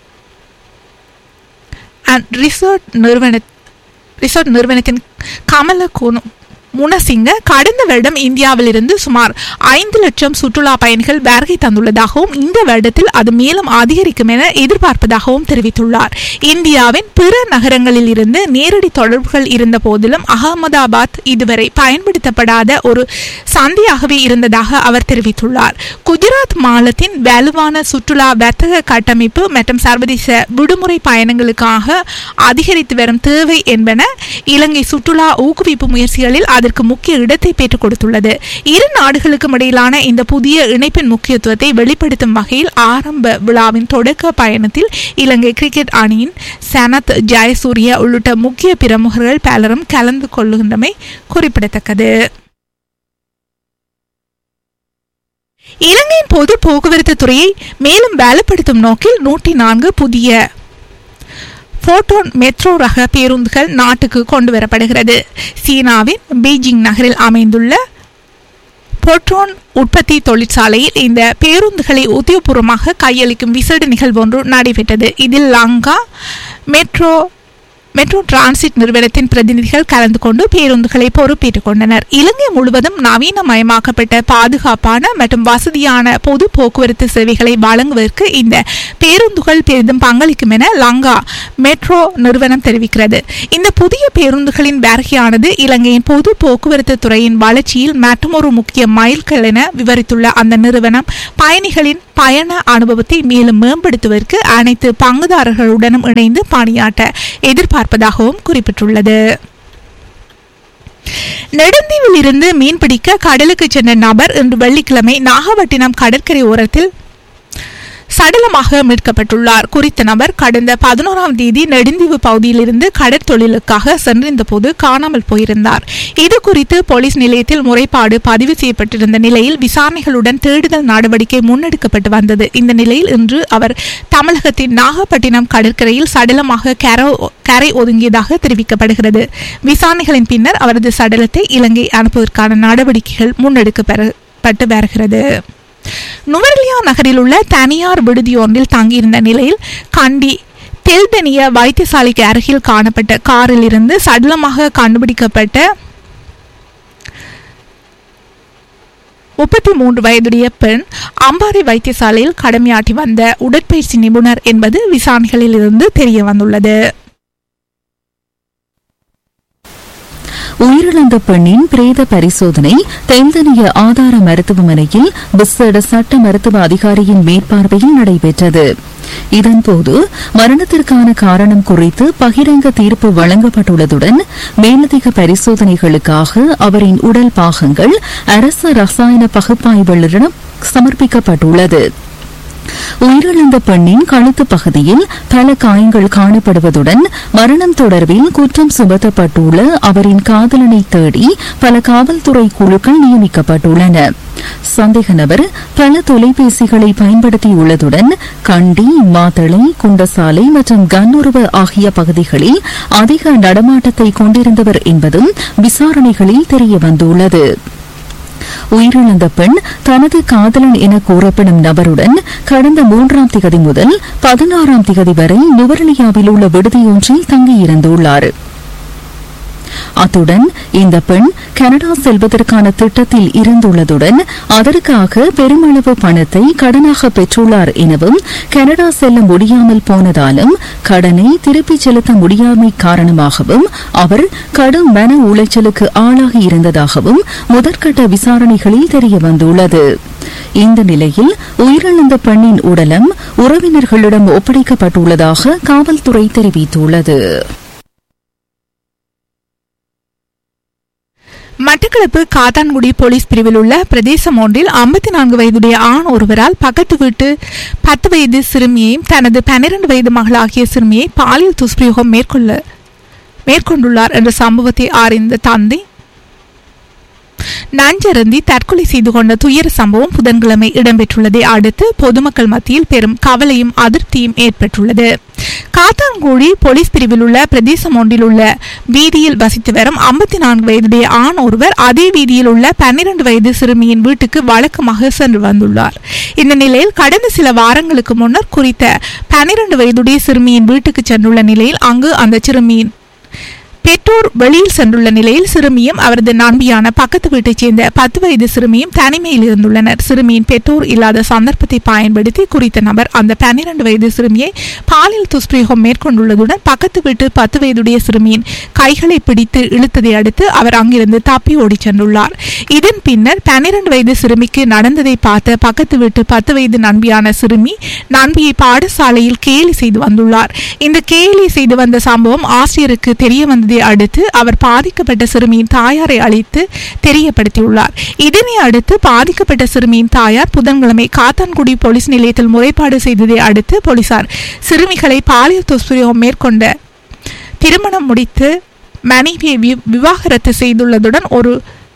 அண்ட் ரிசோர்ட் நிறுவன ரிசோர்ட் நிறுவனத்தின் கமல குணு முனசிங்க கடந்த வருடம் இந்தியாவிலிருந்து சுமார் ஐந்து லட்சம் சுற்றுலா பயணிகள் வருகை தந்துள்ளதாகவும் இந்த வருடத்தில் அது மேலும் அதிகரிக்கும் என எதிர்பார்ப்பதாகவும் தெரிவித்துள்ளார் இந்தியாவின் பிற நகரங்களில் இருந்து நேரடி தொடர்புகள் இருந்த போதிலும் அகமதாபாத் இதுவரை பயன்படுத்தப்படாத ஒரு சந்தையாகவே இருந்ததாக அவர் தெரிவித்துள்ளார் குஜராத் மாநிலத்தின் வலுவான சுற்றுலா வர்த்தக கட்டமைப்பு மற்றும் சர்வதேச விடுமுறை பயணங்களுக்காக அதிகரித்து வரும் தேவை என்பன இலங்கை சுற்றுலா ஊக்குவிப்பு முயற்சிகளில் அதற்கு முக்கிய இடத்தை பெற்றுக் கொடுத்துள்ளது இரு நாடுகளுக்கும் இடையிலான இந்த புதிய இணைப்பின் முக்கியத்துவத்தை வெளிப்படுத்தும் வகையில் ஆரம்ப விழாவின் தொடக்க பயணத்தில் இலங்கை கிரிக்கெட் அணியின் சனத் ஜெயசூர்யா உள்ளிட்ட முக்கிய பிரமுகர்கள் பலரும் கலந்து கொள்ளுகின்றமை குறிப்பிடத்தக்கது இலங்கையின் பொது போக்குவரத்து துறையை மேலும் பலப்படுத்தும் நோக்கில் நூற்றி நான்கு புதிய போட்டோன் மெட்ரோ ரக பேருந்துகள் நாட்டுக்கு கொண்டு வரப்படுகிறது சீனாவின் பீஜிங் நகரில் அமைந்துள்ள போட்ரோன் உற்பத்தி தொழிற்சாலையில் இந்த பேருந்துகளை உத்தியோகபூர்வமாக கையளிக்கும் விசேட நிகழ்வு ஒன்று நடைபெற்றது இதில் லங்கா மெட்ரோ மெட்ரோ டிரான்சிட் நிறுவனத்தின் பிரதிநிதிகள் கலந்து கொண்டு பேருந்துகளை பொறுப்பேற்றுக் கொண்டனர் இலங்கை முழுவதும் நவீனமயமாக்கப்பட்ட பாதுகாப்பான மற்றும் வசதியான பொது போக்குவரத்து சேவைகளை வழங்குவதற்கு இந்த பேருந்துகள் பெரிதும் பங்களிக்கும் என லங்கா மெட்ரோ நிறுவனம் தெரிவிக்கிறது இந்த புதிய பேருந்துகளின் வருகையானது இலங்கையின் பொது போக்குவரத்து துறையின் வளர்ச்சியில் மற்றொரு முக்கிய மைல்கல் என விவரித்துள்ள அந்த நிறுவனம் பயணிகளின் பயண அனுபவத்தை மேலும் மேம்படுத்துவதற்கு அனைத்து பங்குதாரர்களுடனும் இணைந்து பணியாற்ற எதிர்பார்ப்பதாகவும் குறிப்பிட்டுள்ளது நெடுந்தீவில் இருந்து மீன்பிடிக்க கடலுக்கு சென்ற நபர் இன்று வெள்ளிக்கிழமை நாகப்பட்டினம் கடற்கரை ஓரத்தில் சடலமாக மீட்கப்பட்டுள்ளார் குறித்த நபர் கடந்த பதினோராம் தேதி நெடுந்தீவு பகுதியிலிருந்து கடற்தொழிலுக்காக சென்றிருந்த போது காணாமல் போயிருந்தார் இது குறித்து போலீஸ் நிலையத்தில் முறைப்பாடு பதிவு செய்யப்பட்டிருந்த நிலையில் விசாரணைகளுடன் தேடுதல் நடவடிக்கை முன்னெடுக்கப்பட்டு வந்தது இந்த நிலையில் இன்று அவர் தமிழகத்தின் நாகப்பட்டினம் கடற்கரையில் சடலமாக கர- கரை ஒதுங்கியதாக தெரிவிக்கப்படுகிறது விசாரணைகளின் பின்னர் அவரது சடலத்தை இலங்கை அனுப்புவதற்கான நடவடிக்கைகள் முன்னெடுக்கப்பட்டு வருகிறது நுவரெலியா நகரில் உள்ள தனியார் விடுதியொன்றில் தங்கியிருந்த நிலையில் கண்டி தெல்தனிய வைத்தியசாலைக்கு அருகில் காணப்பட்ட காரில் இருந்து சடலமாக கண்டுபிடிக்கப்பட்ட முப்பத்தி மூன்று வயதுடைய பெண் அம்பாறை வைத்தியசாலையில் கடமையாற்றி வந்த உடற்பயிற்சி நிபுணர் என்பது விசாரணைகளில் இருந்து தெரிய வந்துள்ளது உயிரிழந்த பெண்ணின் பிரேத பரிசோதனை தென்தனிய ஆதார மருத்துவமனையில் விசேட சட்ட மருத்துவ அதிகாரியின் மேற்பார்வையில் நடைபெற்றது இதன்போது மரணத்திற்கான காரணம் குறித்து பகிரங்க தீர்ப்பு வழங்கப்பட்டுள்ளதுடன் மேலதிக பரிசோதனைகளுக்காக அவரின் உடல் பாகங்கள் அரசு ரசாயன பகுப்பாய்வாளரிடம் சமர்ப்பிக்கப்பட்டுள்ளது உயிரிழந்த பெண்ணின் கழுத்து பகுதியில் பல காயங்கள் காணப்படுவதுடன் மரணம் தொடர்பில் குற்றம் சுமத்தப்பட்டுள்ள அவரின் காதலனை தேடி பல காவல்துறை குழுக்கள் நியமிக்கப்பட்டுள்ளன சந்தேக நபர் பல தொலைபேசிகளை பயன்படுத்தியுள்ளதுடன் கண்டி மாத்தளை குண்டசாலை மற்றும் கன்னுருவ ஆகிய பகுதிகளில் அதிக நடமாட்டத்தை கொண்டிருந்தவர் என்பதும் விசாரணைகளில் தெரியவந்துள்ளது உயிரிழந்த பெண் தனது காதலன் என கூறப்படும் நபருடன் கடந்த மூன்றாம் திகதி முதல் பதினாறாம் திகதி வரை நுவரலியாவில் உள்ள விடுதியொன்றில் தங்கியிருந்துள்ளார் அத்துடன் இந்த பெண் கனடா செல்வதற்கான திட்டத்தில் இருந்துள்ளதுடன் அதற்காக பெருமளவு பணத்தை கடனாக பெற்றுள்ளார் எனவும் கனடா செல்ல முடியாமல் போனதாலும் கடனை திருப்பிச் செலுத்த முடியாமை காரணமாகவும் அவர் கடும் மன உளைச்சலுக்கு ஆளாகி இருந்ததாகவும் முதற்கட்ட விசாரணைகளில் தெரியவந்துள்ளது இந்த நிலையில் உயிரிழந்த பெண்ணின் உடலம் உறவினர்களிடம் ஒப்படைக்கப்பட்டுள்ளதாக காவல்துறை தெரிவித்துள்ளது மட்டக்களப்பு காத்தான்குடி போலீஸ் பிரிவில் உள்ள பிரதேசம் ஒன்றில் ஐம்பத்தி நான்கு வயதுடைய ஆண் ஒருவரால் பக்கத்து வீட்டு பத்து வயது சிறுமியையும் தனது பன்னிரண்டு வயது மகளாகிய சிறுமியை பாலியல் துஷ்பிரயோகம் மேற்கொள்ள மேற்கொண்டுள்ளார் என்ற சம்பவத்தை அறிந்த தந்தை நஞ்சருந்தி தற்கொலை செய்து கொண்ட துயர சம்பவம் புதன்கிழமை இடம்பெற்றுள்ளதை அடுத்து பொதுமக்கள் மத்தியில் பெரும் கவலையும் அதிருப்தியும் ஏற்பட்டுள்ளது காத்தான்குடி போலீஸ் பிரிவில் உள்ள பிரதேசம் ஒன்றில் உள்ள வீதியில் வசித்து வரும் ஐம்பத்தி நான்கு வயதுடைய ஆண் ஒருவர் அதே வீதியில் உள்ள பன்னிரண்டு வயது சிறுமியின் வீட்டுக்கு வழக்கமாக சென்று வந்துள்ளார் இந்த நிலையில் கடந்த சில வாரங்களுக்கு முன்னர் குறித்த பன்னிரண்டு வயதுடைய சிறுமியின் வீட்டுக்கு சென்றுள்ள நிலையில் அங்கு அந்த சிறுமியின் பெற்றோர் வெளியில் சென்றுள்ள நிலையில் சிறுமியும் அவரது நண்பியான பக்கத்து வீட்டைச் சேர்ந்த பத்து வயது சிறுமியும் தனிமையில் இருந்துள்ளனர் சிறுமியின் பெற்றோர் இல்லாத சந்தர்ப்பத்தை பயன்படுத்தி குறித்த நபர் அந்த பன்னிரண்டு வயது சிறுமியை பாலியல் துஷ்பிரயோகம் மேற்கொண்டுள்ளதுடன் பக்கத்து வீட்டு பத்து வயதுடைய சிறுமியின் கைகளை பிடித்து இழுத்ததை அடுத்து அவர் அங்கிருந்து தப்பி ஓடிச் சென்றுள்ளார் இதன் பின்னர் பன்னிரண்டு வயது சிறுமிக்கு நடந்ததை பார்த்த பக்கத்து வீட்டு பத்து வயது நண்பியான சிறுமி நண்பியை பாடசாலையில் கேலி செய்து வந்துள்ளார் இந்த கேலி செய்து வந்த சம்பவம் ஆசிரியருக்கு தெரிய வந்ததை அடுத்து அவர் பாதிக்கப்பட்ட சிறுமியின் தாயாரை அழைத்து தெரியப்படுத்தியுள்ளார் இதனை அடுத்து பாதிக்கப்பட்ட சிறுமியின் தாயார் புதன்கிழமை காத்தான்குடி போலீஸ் நிலையத்தில் முறைப்பாடு செய்ததை அடுத்து போலீசார் சிறுமிகளை பாலியல் துஷ்பிரயோகம் மேற்கொண்ட திருமணம் முடித்து மனைவியை வி- விவாகரத்து செய்துள்ளதுடன் ஒரு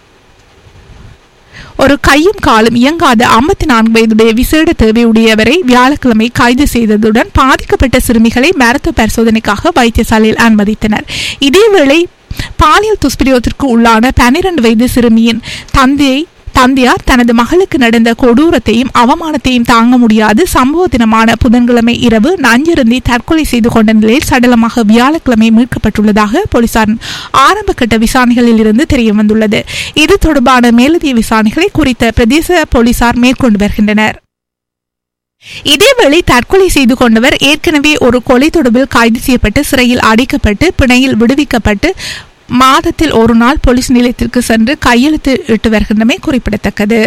ஒரு கையும் காலும் இயங்காத ஐம்பத்தி நான்கு வயதுடைய விசேட தேவையுடையவரை வியாழக்கிழமை கைது செய்ததுடன் பாதிக்கப்பட்ட சிறுமிகளை மருத்துவ பரிசோதனைக்காக வைத்தியசாலையில் அனுமதித்தனர் இதேவேளை பாலியல் துஷ்பிரயோகத்திற்கு உள்ளான பன்னிரண்டு வயது சிறுமியின் தந்தையை தந்தையார் தனது மகளுக்கு நடந்த கொடூரத்தையும் அவமானத்தையும் தாங்க முடியாது சம்பவ தினமான புதன்கிழமை இரவு நஞ்சிருந்தி தற்கொலை செய்து கொண்ட நிலையில் சடலமாக வியாழக்கிழமை மீட்கப்பட்டுள்ளதாக போலீசார் ஆரம்பகட்ட விசாரணைகளில் இருந்து தெரிய வந்துள்ளது இது தொடர்பான மேலதிக விசாரணைகளை குறித்த பிரதேச போலீசார் மேற்கொண்டு வருகின்றனர் இதேவேளை தற்கொலை செய்து கொண்டவர் ஏற்கனவே ஒரு கொலை தொடர்பில் கைது செய்யப்பட்டு சிறையில் அடைக்கப்பட்டு பிணையில் விடுவிக்கப்பட்டு மாதத்தில் ஒரு நாள் போலீஸ் நிலையத்திற்கு சென்று கையெழுத்து இட்டு வருகின்றமை குறிப்பிடத்தக்கது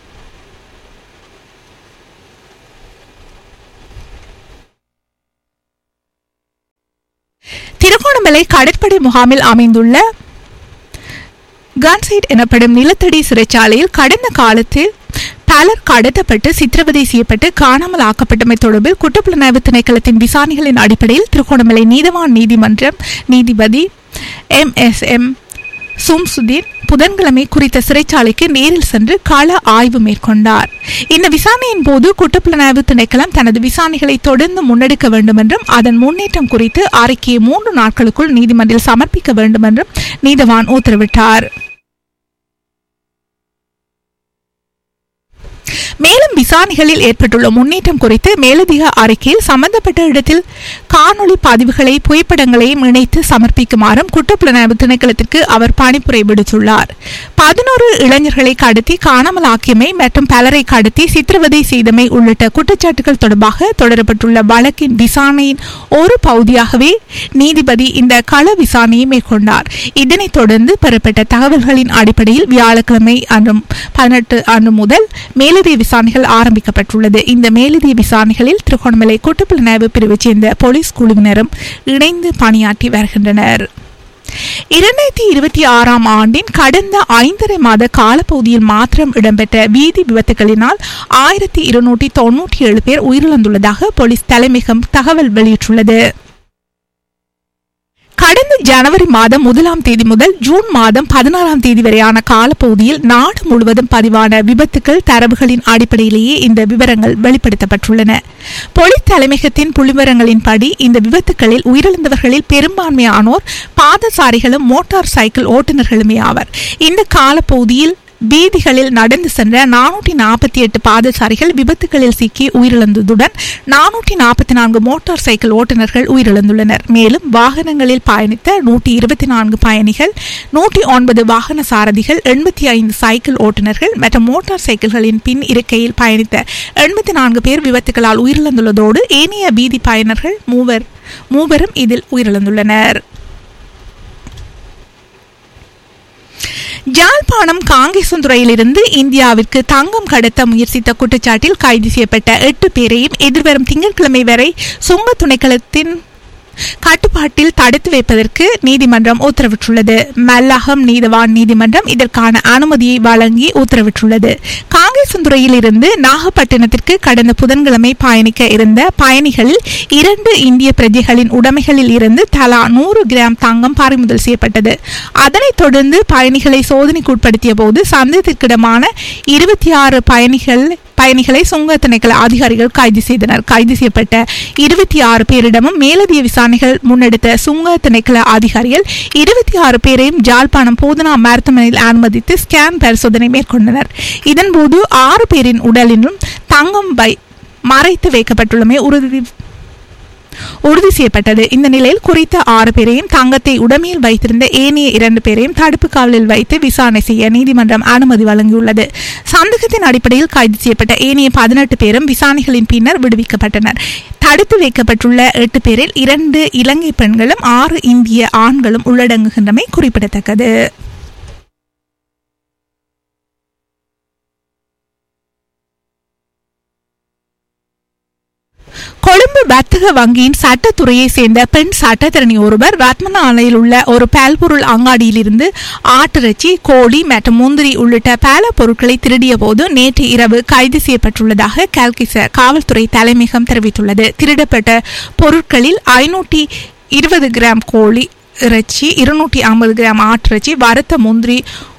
திருகோணமலை கடற்படை முகாமில் அமைந்துள்ள கன்சைட் எனப்படும் நிலத்தடி சிறைச்சாலையில் கடந்த காலத்தில் பலர் கடத்தப்பட்டு சித்திரவதை செய்யப்பட்டு காணாமல் ஆக்கப்பட்டமை தொடர்பில் குற்றப்புலனாய்வு திணைக்களத்தின் விசாரணைகளின் அடிப்படையில் திருகோணமலை நீதவான் நீதிமன்றம் நீதிபதி எம் எஸ் எம் சும்சுதீன் புதன்கிழமை குறித்த சிறைச்சாலைக்கு நேரில் சென்று கள ஆய்வு மேற்கொண்டார் இந்த விசாரணையின் போது குற்றப்புலனாய்வு திணைக்களம் தனது விசாரணைகளை தொடர்ந்து முன்னெடுக்க வேண்டும் என்றும் அதன் முன்னேற்றம் குறித்து அறிக்கையை மூன்று நாட்களுக்குள் நீதிமன்றில் சமர்ப்பிக்க வேண்டும் என்றும் நீதவான் உத்தரவிட்டார் மேலும் விசாரணைகளில் ஏற்பட்டுள்ள முன்னேற்றம் குறித்து மேலதிக அறிக்கையில் சம்பந்தப்பட்ட இடத்தில் காணொளி பதிவுகளை புகைப்படங்களையும் இணைத்து சமர்ப்பிக்குமாறும் குற்றப்புலனாய்வு திணைக்களத்திற்கு அவர் பணிப்புரை விடுத்துள்ளார் பதினோரு இளைஞர்களை கடத்தி காணாமல் ஆக்கியமை மற்றும் பலரை கடத்தி சித்திரவதை செய்தமை உள்ளிட்ட குற்றச்சாட்டுகள் தொடர்பாக தொடரப்பட்டுள்ள வழக்கின் விசாரணையின் ஒரு பகுதியாகவே நீதிபதி இந்த கள விசாரணையை மேற்கொண்டார் இதனைத் தொடர்ந்து பெறப்பட்ட தகவல்களின் அடிப்படையில் வியாழக்கிழமை அன்று பதினெட்டு அன்று முதல் மேலதிக விசாரணைகள் ஆரம்பிக்கப்பட்டுள்ளது இந்த மேலதிக விசாரணைகளில் திருகோணமலை குற்றப்புலனாய்வு பிரிவைச் சேர்ந்த போலீஸ் குழுவினரும் இணைந்து பணியாற்றி வருகின்றனர் இரண்டாயிரத்தி இருபத்தி ஆறாம் ஆண்டின் கடந்த ஐந்தரை மாத காலப்பகுதியில் மாத்திரம் இடம்பெற்ற வீதி விபத்துகளினால் ஆயிரத்தி இருநூற்றி தொன்னூற்றி ஏழு பேர் உயிரிழந்துள்ளதாக போலீஸ் தலைமையகம் தகவல் வெளியிட்டுள்ளது கடந்த ஜனவரி மாதம் முதலாம் தேதி முதல் ஜூன் மாதம் பதினாறாம் தேதி வரையான காலப்பகுதியில் நாடு முழுவதும் பதிவான விபத்துக்கள் தரவுகளின் அடிப்படையிலேயே இந்த விவரங்கள் வெளிப்படுத்தப்பட்டுள்ளன போலீஸ் தலைமையகத்தின் புள்ளிவிவரங்களின்படி இந்த விபத்துக்களில் உயிரிழந்தவர்களில் பெரும்பான்மையானோர் பாதசாரிகளும் மோட்டார் சைக்கிள் ஓட்டுநர்களுமே ஆவர் இந்த காலப்பகுதியில் வீதிகளில் நடந்து சென்ற நானூற்றி நாற்பத்தி எட்டு பாதசாரிகள் விபத்துகளில் சிக்கி உயிரிழந்ததுடன் நானூற்றி நாற்பத்தி நான்கு மோட்டார் சைக்கிள் ஓட்டுநர்கள் உயிரிழந்துள்ளனர் மேலும் வாகனங்களில் பயணித்த நூற்றி இருபத்தி நான்கு பயணிகள் நூற்றி ஒன்பது வாகன சாரதிகள் எண்பத்தி ஐந்து சைக்கிள் ஓட்டுநர்கள் மற்றும் மோட்டார் சைக்கிள்களின் பின் இருக்கையில் பயணித்த எண்பத்தி நான்கு பேர் விபத்துகளால் உயிரிழந்துள்ளதோடு ஏனைய வீதி பயணர்கள் மூவர் மூவரும் இதில் உயிரிழந்துள்ளனர் யாழ்ப்பாணம் காங்கேசந்துறையிலிருந்து இந்தியாவிற்கு தங்கம் கடத்த முயற்சித்த குற்றச்சாட்டில் கைது செய்யப்பட்ட எட்டு பேரையும் எதிர்வரும் திங்கட்கிழமை வரை சுங்க துணைக்களத்தின் கட்டுப்பாட்டில் தடுத்து வைப்பதற்கு நீதிமன்றம் உத்தரவிட்டுள்ளது மல்லாகம் நீதவான் நீதிமன்றம் இதற்கான அனுமதியை வழங்கி உத்தரவிட்டுள்ளது காங்கேசந்துறையில் இருந்து நாகப்பட்டினத்திற்கு கடந்த புதன்கிழமை பயணிக்க இருந்த பயணிகளில் இரண்டு இந்திய பிரஜைகளின் உடைமைகளில் இருந்து தலா நூறு கிராம் தங்கம் பறிமுதல் செய்யப்பட்டது அதனைத் தொடர்ந்து பயணிகளை சோதனைக்குட்படுத்திய போது சந்தேகத்திற்கிடமான இருபத்தி ஆறு பயணிகள் பயணிகளை சுங்க திணைக்கள அதிகாரிகள் கைது செய்தனர் கைது செய்யப்பட்ட இருபத்தி ஆறு பேரிடமும் மேலதிக விசாரணைகள் முன்னெடுத்த சுங்க திணைக்கள அதிகாரிகள் இருபத்தி ஆறு பேரையும் ஜாழ்ப்பாணம் போதனா மருத்துவமனையில் அனுமதித்து ஸ்கேன் பரிசோதனை மேற்கொண்டனர் இதன்போது ஆறு பேரின் உடலிலும் தங்கம் வை மறைத்து வைக்கப்பட்டுள்ளமை உறுதி உறுதி செய்யப்பட்டது இந்த நிலையில் குறித்த ஆறு பேரையும் தங்கத்தை உடமையில் வைத்திருந்த ஏனைய இரண்டு பேரையும் தடுப்பு காவலில் வைத்து விசாரணை செய்ய நீதிமன்றம் அனுமதி வழங்கியுள்ளது சந்தேகத்தின் அடிப்படையில் கைது செய்யப்பட்ட ஏனைய பதினெட்டு பேரும் விசாரணைகளின் பின்னர் விடுவிக்கப்பட்டனர் தடுத்து வைக்கப்பட்டுள்ள எட்டு பேரில் இரண்டு இலங்கை பெண்களும் ஆறு இந்திய ஆண்களும் உள்ளடங்குகின்றமை குறிப்பிடத்தக்கது கொழும்பு வர்த்தக வங்கியின் சட்டத்துறையை சேர்ந்த பெண் சட்டத்தரணி ஒருவர் ரத்மனாலையில் உள்ள ஒரு பால்பொருள் அங்காடியிலிருந்து ஆட்டிறைச்சி கோழி மற்றும் முந்திரி உள்ளிட்ட பல பொருட்களை திருடிய போது நேற்று இரவு கைது செய்யப்பட்டுள்ளதாக கால்கிச காவல்துறை தலைமையகம் தெரிவித்துள்ளது திருடப்பட்ட பொருட்களில் ஐநூற்றி இருபது கிராம் கோழி இறைச்சி இருநூற்றி ஐம்பது கிராம் ஆட்டிறைச்சி வறுத்த முந்திரி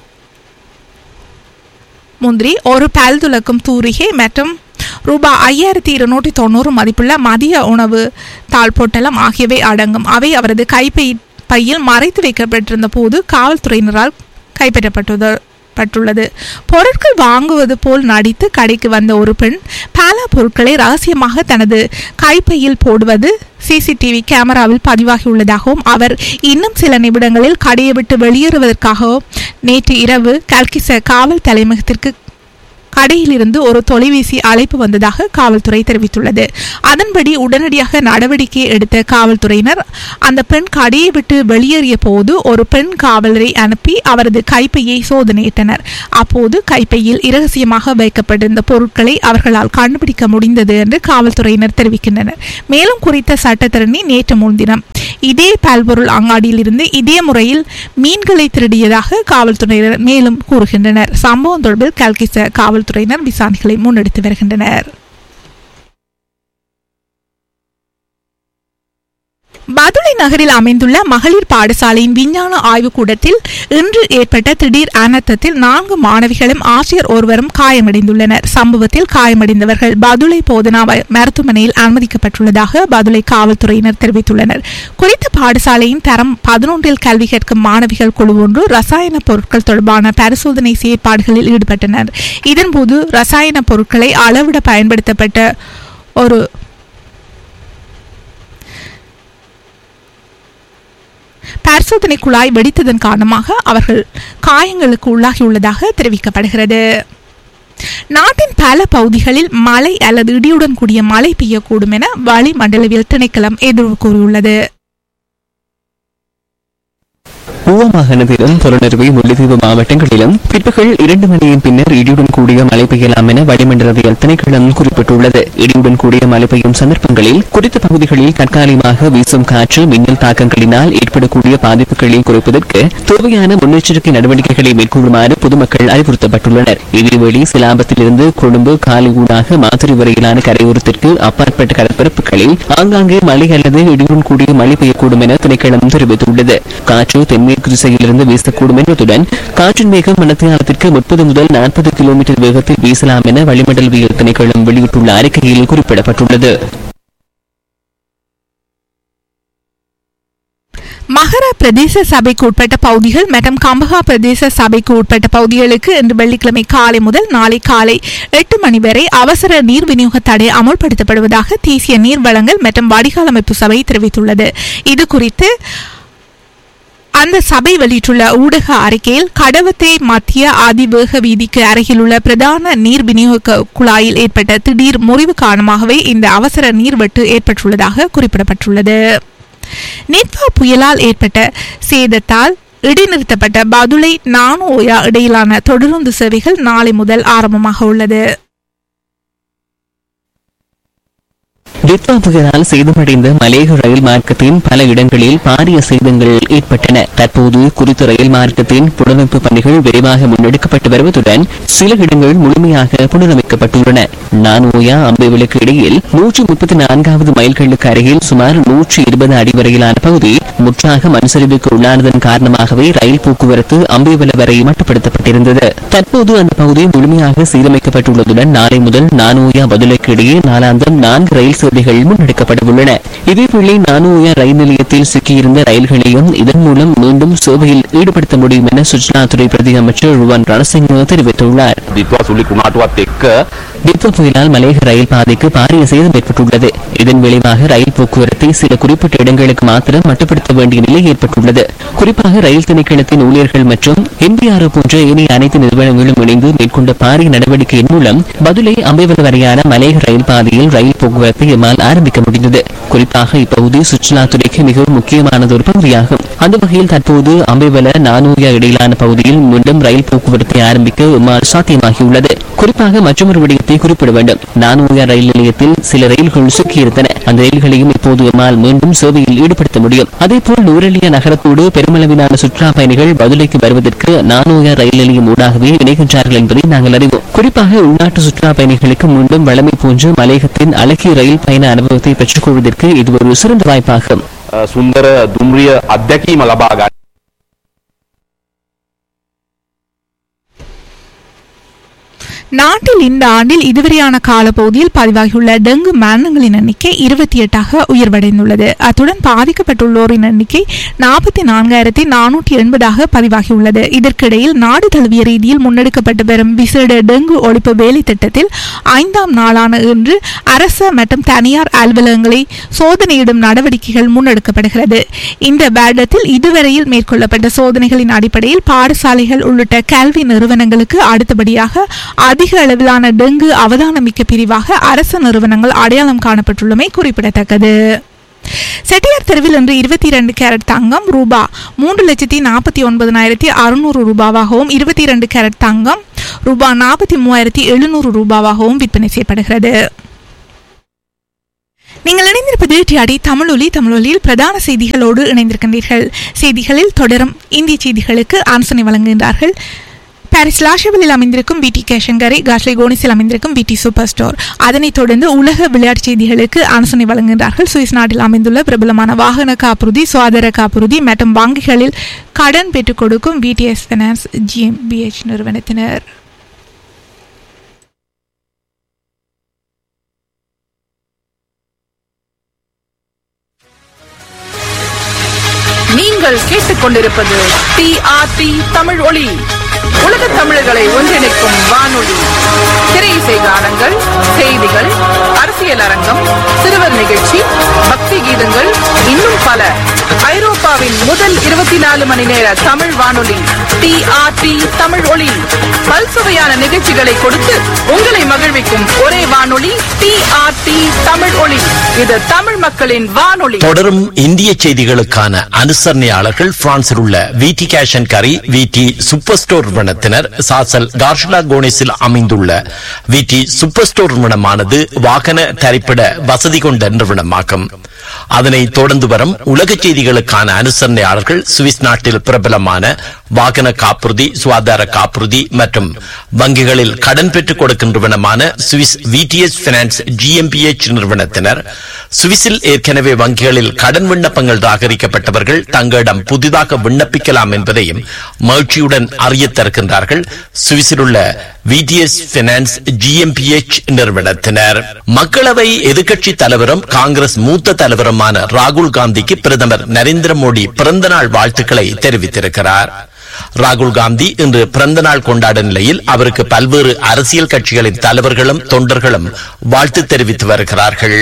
முந்திரி ஒரு பல் துலக்கும் தூரிகை மற்றும் ரூபாய் ஐயாயிரத்தி இருநூற்றி தொண்ணூறு மதிப்புள்ள மதிய உணவு தாள் பொட்டலம் ஆகியவை அடங்கும் அவை அவரது கைப்பை பையில் மறைத்து வைக்கப்பட்டிருந்த போது காவல்துறையினரால் கைப்பற்றப்பட்டது பட்டுள்ளது பொருட்கள் வாங்குவது போல் நடித்து கடைக்கு வந்த ஒரு பெண் பல பொருட்களை ரகசியமாக தனது கைப்பையில் போடுவது சிசிடிவி கேமராவில் பதிவாகியுள்ளதாகவும் அவர் இன்னும் சில நிமிடங்களில் கடையை விட்டு வெளியேறுவதற்காகவும் நேற்று இரவு கல்கிச காவல் தலைமையகத்திற்கு கடையிலிருந்து ஒரு தொலைபேசி அழைப்பு வந்ததாக காவல்துறை தெரிவித்துள்ளது அதன்படி உடனடியாக நடவடிக்கை எடுத்த காவல்துறையினர் அந்த பெண் கடையை விட்டு வெளியேறிய போது ஒரு பெண் காவலரை அனுப்பி அவரது கைப்பையை சோதனையிட்டனர் அப்போது கைப்பையில் இரகசியமாக வைக்கப்பட்டிருந்த பொருட்களை அவர்களால் கண்டுபிடிக்க முடிந்தது என்று காவல்துறையினர் தெரிவிக்கின்றனர் மேலும் குறித்த சட்டத்தரணி நேற்று முன்தினம் இதே பல்பொருள் அங்காடியிலிருந்து இதே முறையில் மீன்களை திருடியதாக காவல்துறையினர் மேலும் கூறுகின்றனர் சம்பவம் தொடர்பில் கல்கிச காவல்துறையினர் விசாரணைகளை முன்னெடுத்து வருகின்றனர் பதுளை நகரில் அமைந்துள்ள மகளிர் பாடசாலையின் விஞ்ஞான ஆய்வுக்கூடத்தில் இன்று ஏற்பட்ட திடீர் அனர்த்தத்தில் நான்கு மாணவிகளும் ஆசிரியர் ஒருவரும் காயமடைந்துள்ளனர் சம்பவத்தில் காயமடைந்தவர்கள் பதுளை போதனா வ- மருத்துவமனையில் அனுமதிக்கப்பட்டுள்ளதாக பதுளை காவல்துறையினர் தெரிவித்துள்ளனர் குறித்த பாடசாலையின் தரம் பதினொன்றில் கல்வி கற்கும் மாணவிகள் குழு ஒன்று ரசாயன பொருட்கள் தொடர்பான பரிசோதனை செயற்பாடுகளில் ஈடுபட்டனர் இதன்போது ரசாயன பொருட்களை அளவிட பயன்படுத்தப்பட்ட ஒரு பரிசோதனை குழாய் வெடித்ததன் காரணமாக அவர்கள் காயங்களுக்கு உள்ளாகியுள்ளதாக தெரிவிக்கப்படுகிறது நாட்டின் பல பகுதிகளில் மழை அல்லது இடியுடன் கூடிய மழை பெய்யக்கூடும் என வளிமண்டலவியல் திணைக்களம் எதிர்வு கூறியுள்ளது ஊவா மாகாணத்திலும் புறநறுவை முல்லைத்தீவு மாவட்டங்களிலும் பிற்பகல் இரண்டு மணியின் பின்னர் இடியுடன் கூடிய மழை பெய்யலாம் என வளிமண்டலவியல் திணைக்களம் குறிப்பிட்டுள்ளது இடியுடன் கூடிய மழை பெய்யும் சந்தர்ப்பங்களில் குறித்த பகுதிகளில் தற்காலிகமாக வீசும் காற்று மின்னல் தாக்கங்களினால் ஏற்படக்கூடிய பாதிப்புகளை குறைப்பதற்கு தேவையான முன்னெச்சரிக்கை நடவடிக்கைகளை மேற்கொள்ளுமாறு பொதுமக்கள் அறிவுறுத்தப்பட்டுள்ளனர் இதேவேளை சிலாபத்திலிருந்து கொழும்பு காலி ஊடாக மாதிரி வரையிலான கரையோரத்திற்கு அப்பாற்பட்ட கடற்பரப்புகளில் ஆங்காங்கே மழை அல்லது இடியுடன் கூடிய மழை பெய்யக்கூடும் என திணைக்களம் தெரிவித்துள்ளது காற்று தென்மேற்கு திசையிலிருந்து வீசக்கூடும் என்பதுடன் காற்றின் வேகம் மணத்தியாலத்திற்கு முப்பது முதல் நாற்பது கிலோமீட்டர் வேகத்தில் வீசலாம் என வளிமண்டலவியல் திணைக்களம் வெளியிட்டுள்ள அறிக்கையில் குறிப்பிடப்பட்டுள்ளது மகர பிரதேச சபைக்கு உட்பட்ட பகுதிகள் மற்றும் கம்பகா பிரதேச சபைக்கு உட்பட்ட பகுதிகளுக்கு இன்று வெள்ளிக்கிழமை காலை முதல் நாளை காலை எட்டு மணி வரை அவசர நீர் விநியோக தடை அமுல்படுத்தப்படுவதாக தேசிய நீர் வழங்கல் மற்றும் வடிகால் அமைப்பு சபை தெரிவித்துள்ளது இது குறித்து அந்த சபை வெளியிட்டுள்ள ஊடக அறிக்கையில் கடவத்தை மத்திய அதிவேக வீதிக்கு அருகிலுள்ள பிரதான நீர் விநியோக குழாயில் ஏற்பட்ட திடீர் முறிவு காரணமாகவே இந்த அவசர நீர்வெட்டு ஏற்பட்டுள்ளதாக குறிப்பிடப்பட்டுள்ளது நிட்வா புயலால் ஏற்பட்ட சேதத்தால் இடைநிறுத்தப்பட்ட பதுளை நானோயா இடையிலான தொடருந்து சேவைகள் நாளை முதல் ஆரம்பமாக உள்ளது டிட்வா புயலால் சேதமடைந்த மலேக ரயில் மார்க்கத்தின் பல இடங்களில் பாரிய சேதங்கள் ஏற்பட்டன தற்போது குறித்த ரயில் மார்க்கத்தின் புனரமைப்பு பணிகள் விரைவாக முன்னெடுக்கப்பட்டு வருவதுடன் சில இடங்கள் முழுமையாக புனரமைக்கப்பட்டுள்ளன நானோயா அம்பேவிலுக்கு இடையில் நூற்றி முப்பத்தி நான்காவது மைல்களுக்கு அருகில் சுமார் நூற்றி இருபது அடி வரையிலான பகுதி முற்றாக மண்சரிவுக்கு உள்ளானதன் காரணமாகவே ரயில் போக்குவரத்து அம்பேவல வரை மட்டுப்படுத்தப்பட்டிருந்தது தற்போது அந்த பகுதி முழுமையாக சீரமைக்கப்பட்டுள்ளதுடன் நாளை முதல் நானோயா பதிலுக்கு இடையே நாளாந்தம் நான்கு ரயில் சேவைகள் முன்னெடுக்கப்பட உள்ளன இதேவேளை நானோயா ரயில் நிலையத்தில் சிக்கியிருந்த ரயில்களையும் இதன் மூலம் மீண்டும் சேவையில் ஈடுபடுத்த முடியும் என சுற்றுலாத்துறை பிரதி அமைச்சர் ருவான் ரணசிங்க தெரிவித்துள்ளார் දිත්වා සුළි කුණාටුවත් එක්ක டிப்போ புயலால் மலேக ரயில் பாதைக்கு பாரிய சேதம் ஏற்பட்டுள்ளது இதன் விளைவாக ரயில் போக்குவரத்தை சில குறிப்பிட்ட இடங்களுக்கு மாத்திரம் மட்டுப்படுத்த வேண்டிய நிலை ஏற்பட்டுள்ளது குறிப்பாக ரயில் திணைக்களத்தின் ஊழியர்கள் மற்றும் என்பிஆர் போன்ற ஏனைய அனைத்து நிறுவனங்களும் இணைந்து மேற்கொண்ட பாரிய நடவடிக்கையின் மூலம் பதுளை அம்பைவல வரையான மலேக ரயில் பாதையில் ரயில் போக்குவரத்தை எம்மால் ஆரம்பிக்க முடிந்தது குறிப்பாக இப்பகுதி சுற்றுலாத்துறைக்கு மிகவும் முக்கியமானது ஒரு பகுதியாகும் அந்த வகையில் தற்போது அம்பைவல நானூயா இடையிலான பகுதியில் மீண்டும் ரயில் போக்குவரத்தை ஆரம்பிக்க எம்மால் சாத்தியமாகியுள்ளது குறிப்பாக மற்றொரு விடயத்தை குறிப்பிட வேண்டும் நானூயா ரயில் நிலையத்தில் சில ரயில்கள் சிக்கியிருந்தன அந்த ரயில்களையும் இப்போது எம்மால் மீண்டும் சேவையில் ஈடுபடுத்த முடியும் அதேபோல் நூரெலியா நகரத்தோடு பெருமளவிலான சுற்றுலா பயணிகள் பதுளைக்கு வருவதற்கு நானூயா ரயில் நிலையம் ஊடாகவே இணைகின்றார்கள் என்பதை நாங்கள் அறிவோம் குறிப்பாக உள்நாட்டு சுற்றுலா பயணிகளுக்கு மீண்டும் வளமை போன்று மலையகத்தின் அழகிய ரயில் பயண அனுபவத்தை பெற்றுக் கொள்வதற்கு இது ஒரு சிறந்த வாய்ப்பாகும் අ, සුන්දර දුම්රිය අත්දැකීම ලබා ගන්න. நாட்டில் இந்த ஆண்டில் இதுவரையான காலப்பகுதியில் பதிவாகியுள்ள டெங்கு மரணங்களின் எண்ணிக்கை இருபத்தி எட்டாக உயர்வடைந்துள்ளது அத்துடன் பாதிக்கப்பட்டுள்ளோரின் எண்ணிக்கை நாற்பத்தி நான்காயிரத்தி நானூற்றி எண்பதாக பதிவாகியுள்ளது இதற்கிடையில் நாடு தழுவிய ரீதியில் முன்னெடுக்கப்பட்டு வரும் விசேட டெங்கு ஒழிப்பு வேலை திட்டத்தில் ஐந்தாம் நாளான இன்று அரச மற்றும் தனியார் அலுவலகங்களை சோதனையிடும் நடவடிக்கைகள் முன்னெடுக்கப்படுகிறது இந்த வருடத்தில் இதுவரையில் மேற்கொள்ளப்பட்ட சோதனைகளின் அடிப்படையில் பாடசாலைகள் உள்ளிட்ட கல்வி நிறுவனங்களுக்கு அடுத்தபடியாக அதிக அளவிலான டெங்கு அவதானமிக்க பிரிவாக அரசு நிறுவனங்கள் அடையாளம் காணப்பட்டுள்ளமை குறிப்பிடத்தக்கது செட்டியார் தெருவில் இன்று இருபத்தி இரண்டு கேரட் தங்கம் ரூபா மூன்று லட்சத்தி நாற்பத்தி ஒன்பதனாயிரத்தி அறுநூறு ரூபாவாகவும் இருபத்தி இரண்டு கேரட் தங்கம் ரூபா நாற்பத்தி மூவாயிரத்தி எழுநூறு ரூபாவாகவும் விற்பனை செய்யப்படுகிறது நீங்கள் இணைந்திருப்பது டிஆடி தமிழொலி தமிழொலியில் பிரதான செய்திகளோடு இணைந்திருக்கின்றீர்கள் செய்திகளில் தொடரும் இந்திய செய்திகளுக்கு ஆலோசனை வழங்குகின்றார்கள் பாரிஸ் லாஷவில் அமைந்திருக்கும் விடி கேஷங்கரை காஸ்லி கோனிஸில் அமைந்திருக்கும் விடி சூப்பர் ஸ்டோர் அதனைத் தொடர்ந்து உலக விளையாட்டுச் செய்திகளுக்கு ஆலோசனை வழங்குகின்றார்கள் சுவிஸ் நாட்டில் அமைந்துள்ள பிரபலமான வாகன காப்புறுதி சுகாதார காப்புறுதி மற்றும் வங்கிகளில் கடன் பெற்றுக் கொடுக்கும் விடிஎஸ் ஃபைனான்ஸ் ஜிஎம்பிஎச் நிறுவனத்தினர் நீங்கள் கேட்டுக்கொண்டிருப்பது டிஆர்டி தமிழ் ஒளி உலக தமிழர்களை ஒன்றிணைக்கும் வானொலி திரை இசை கானங்கள் செய்திகள் அரசியல் அரங்கம் சிறுவர் நிகழ்ச்சி பக்தி கீதங்கள் இன்னும் பல ஐரோப்பாவின் முதல் இருபத்தி நாலு மணி நேர தமிழ் வானொலி டிஆர்டி தமிழ் ஒளி பல்சுவையான நிகழ்ச்சிகளை கொடுத்து உங்களை மகிழ்விக்கும் ஒரே வானொலி டிஆர்டி தமிழ் ஒளி இது தமிழ் மக்களின் வானொலி தொடரும் இந்திய செய்திகளுக்கான அனுசரணையாளர்கள் பிரான்சில் உள்ள விடி கேஷ் அண்ட் கரி விடி சூப்பர் ஸ்டோர் நிறுவனத்தினர் சாசல் கார்ஷலா கோனிஸில் அமைந்துள்ள விடி சூப்பர் ஸ்டோர் நிறுவனமானது வாகன தரிப்பிட வசதி கொண்ட நிறுவனமாகும் அதனை தொடர்ந்து வரும் உலக செய்திகளுக்கான அனுசரணையாளர்கள் சுவிஸ் நாட்டில் பிரபலமான வாகன காப்புறுதி சுகாதார காப்புறுதி மற்றும் வங்கிகளில் கடன் பெற்றுக் கொடுக்கின்றவனமான சுவிஸ் விடிஎஸ் பினான்ஸ் ஜிஎம்பிஎச் நிறுவனத்தினர் சுவிஸில் ஏற்கனவே வங்கிகளில் கடன் விண்ணப்பங்கள் ராகரிக்கப்பட்டவர்கள் தங்களிடம் புதிதாக விண்ணப்பிக்கலாம் என்பதையும் மகிழ்ச்சியுடன் அறிய தருகின்றார்கள் சுவிஸில் உள்ள விடிஎஸ் பினான்ஸ் ஜிஎம்பிஎச் நிறுவனத்தினர் மக்களவை எதிர்க்கட்சி தலைவரும் காங்கிரஸ் மூத்த தலைவருமான ராகுல் காந்திக்கு பிரதமர் நரேந்திர மோடி பிறந்தநாள் வாழ்த்துக்களை தெரிவித்திருக்கிறார் ராகுல் காந்தி இன்று பிறந்த நாள் கொண்டாட நிலையில் அவருக்கு பல்வேறு அரசியல் கட்சிகளின் தலைவர்களும் தொண்டர்களும் வாழ்த்து தெரிவித்து வருகிறார்கள்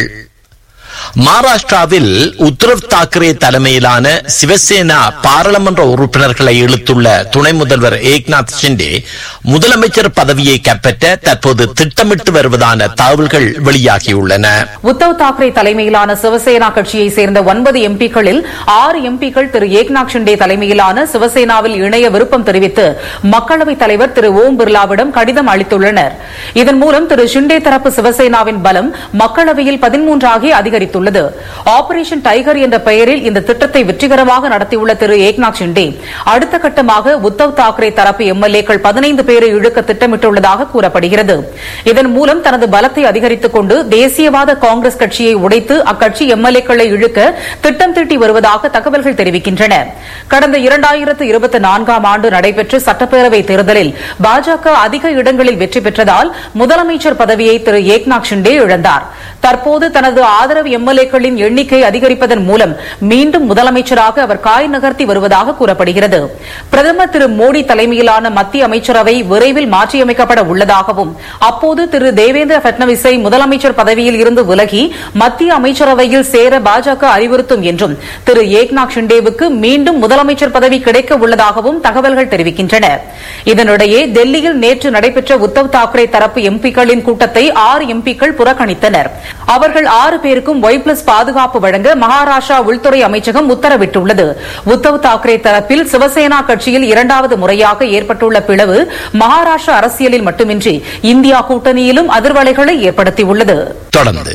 மகாராஷ்டிராவில் உத்தரவ் தாக்கரே தலைமையிலான சிவசேனா பாராளுமன்ற உறுப்பினர்களை இழுத்துள்ள துணை முதல்வர் ஏக்நாத் ஷிண்டே முதலமைச்சர் பதவியை கைப்பற்ற தற்போது திட்டமிட்டு வருவதான தகவல்கள் வெளியாகியுள்ளன உத்தவ் தாக்கரே தலைமையிலான சிவசேனா கட்சியை சேர்ந்த ஒன்பது எம்பிக்களில் ஆறு எம்பிக்கள் திரு ஏக்நாத் ஷிண்டே தலைமையிலான சிவசேனாவில் இணைய விருப்பம் தெரிவித்து மக்களவைத் தலைவர் திரு ஓம் பிர்லாவிடம் கடிதம் அளித்துள்ளனர் இதன் மூலம் திரு ஷிண்டே தரப்பு சிவசேனாவின் பலம் மக்களவையில் பதிமூன்றாகி அதிகரித்துள்ளது ஆபரேஷன் டைகர் என்ற பெயரில் இந்த திட்டத்தை வெற்றிகரமாக நடத்தியுள்ள திரு ஏக்நாத் ஷிண்டே அடுத்த கட்டமாக உத்தவ் தாக்கரே தரப்பு எம்எல்ஏக்கள் பதினைந்து பேரை இழுக்க திட்டமிட்டுள்ளதாக கூறப்படுகிறது இதன் மூலம் தனது பலத்தை அதிகரித்துக் கொண்டு தேசியவாத காங்கிரஸ் கட்சியை உடைத்து அக்கட்சி எம்எல்ஏக்களை இழுக்க திட்டம் தீட்டி வருவதாக தகவல்கள் தெரிவிக்கின்றன கடந்த இரண்டாயிரத்து இருபத்தி நான்காம் ஆண்டு நடைபெற்ற சட்டப்பேரவை தேர்தலில் பாஜக அதிக இடங்களில் வெற்றி பெற்றதால் முதலமைச்சர் பதவியை திரு ஏக்நாத் ஷிண்டே இழந்தார் தற்போது தனது ஆதரவு எம்எல்ஏக்களின் எண்ணிக்கை அதிகரிப்பதன் மூலம் மீண்டும் முதலமைச்சராக அவர் காய் நகர்த்தி வருவதாக கூறப்படுகிறது பிரதமர் திரு மோடி தலைமையிலான மத்திய அமைச்சரவை விரைவில் மாற்றியமைக்கப்பட உள்ளதாகவும் அப்போது திரு தேவேந்திர பட்னவிஸை முதலமைச்சர் பதவியில் இருந்து விலகி மத்திய அமைச்சரவையில் சேர பாஜக அறிவுறுத்தும் என்றும் திரு ஏக்நாத் ஷிண்டேவுக்கு மீண்டும் முதலமைச்சர் பதவி கிடைக்க உள்ளதாகவும் தகவல்கள் தெரிவிக்கின்றன இதனிடையே டெல்லியில் நேற்று நடைபெற்ற உத்தவ் தாக்கரே தரப்பு எம்பிக்களின் கூட்டத்தை ஆறு எம்பிக்கள் புறக்கணித்தனர் அவர்கள் ஆறு பேருக்கும் ஒய் பிளஸ் பாதுகாப்பு வழங்க மகாராஷ்டிரா உள்துறை அமைச்சகம் உத்தரவிட்டுள்ளது உத்தவ் தாக்கரே தரப்பில் சிவசேனா கட்சியில் இரண்டாவது முறையாக ஏற்பட்டுள்ள பிளவு மகாராஷ்டிரா அரசியலில் மட்டுமின்றி இந்தியா கூட்டணியிலும் அதிர்வலைகளை ஏற்படுத்தியுள்ளது தொடர்ந்து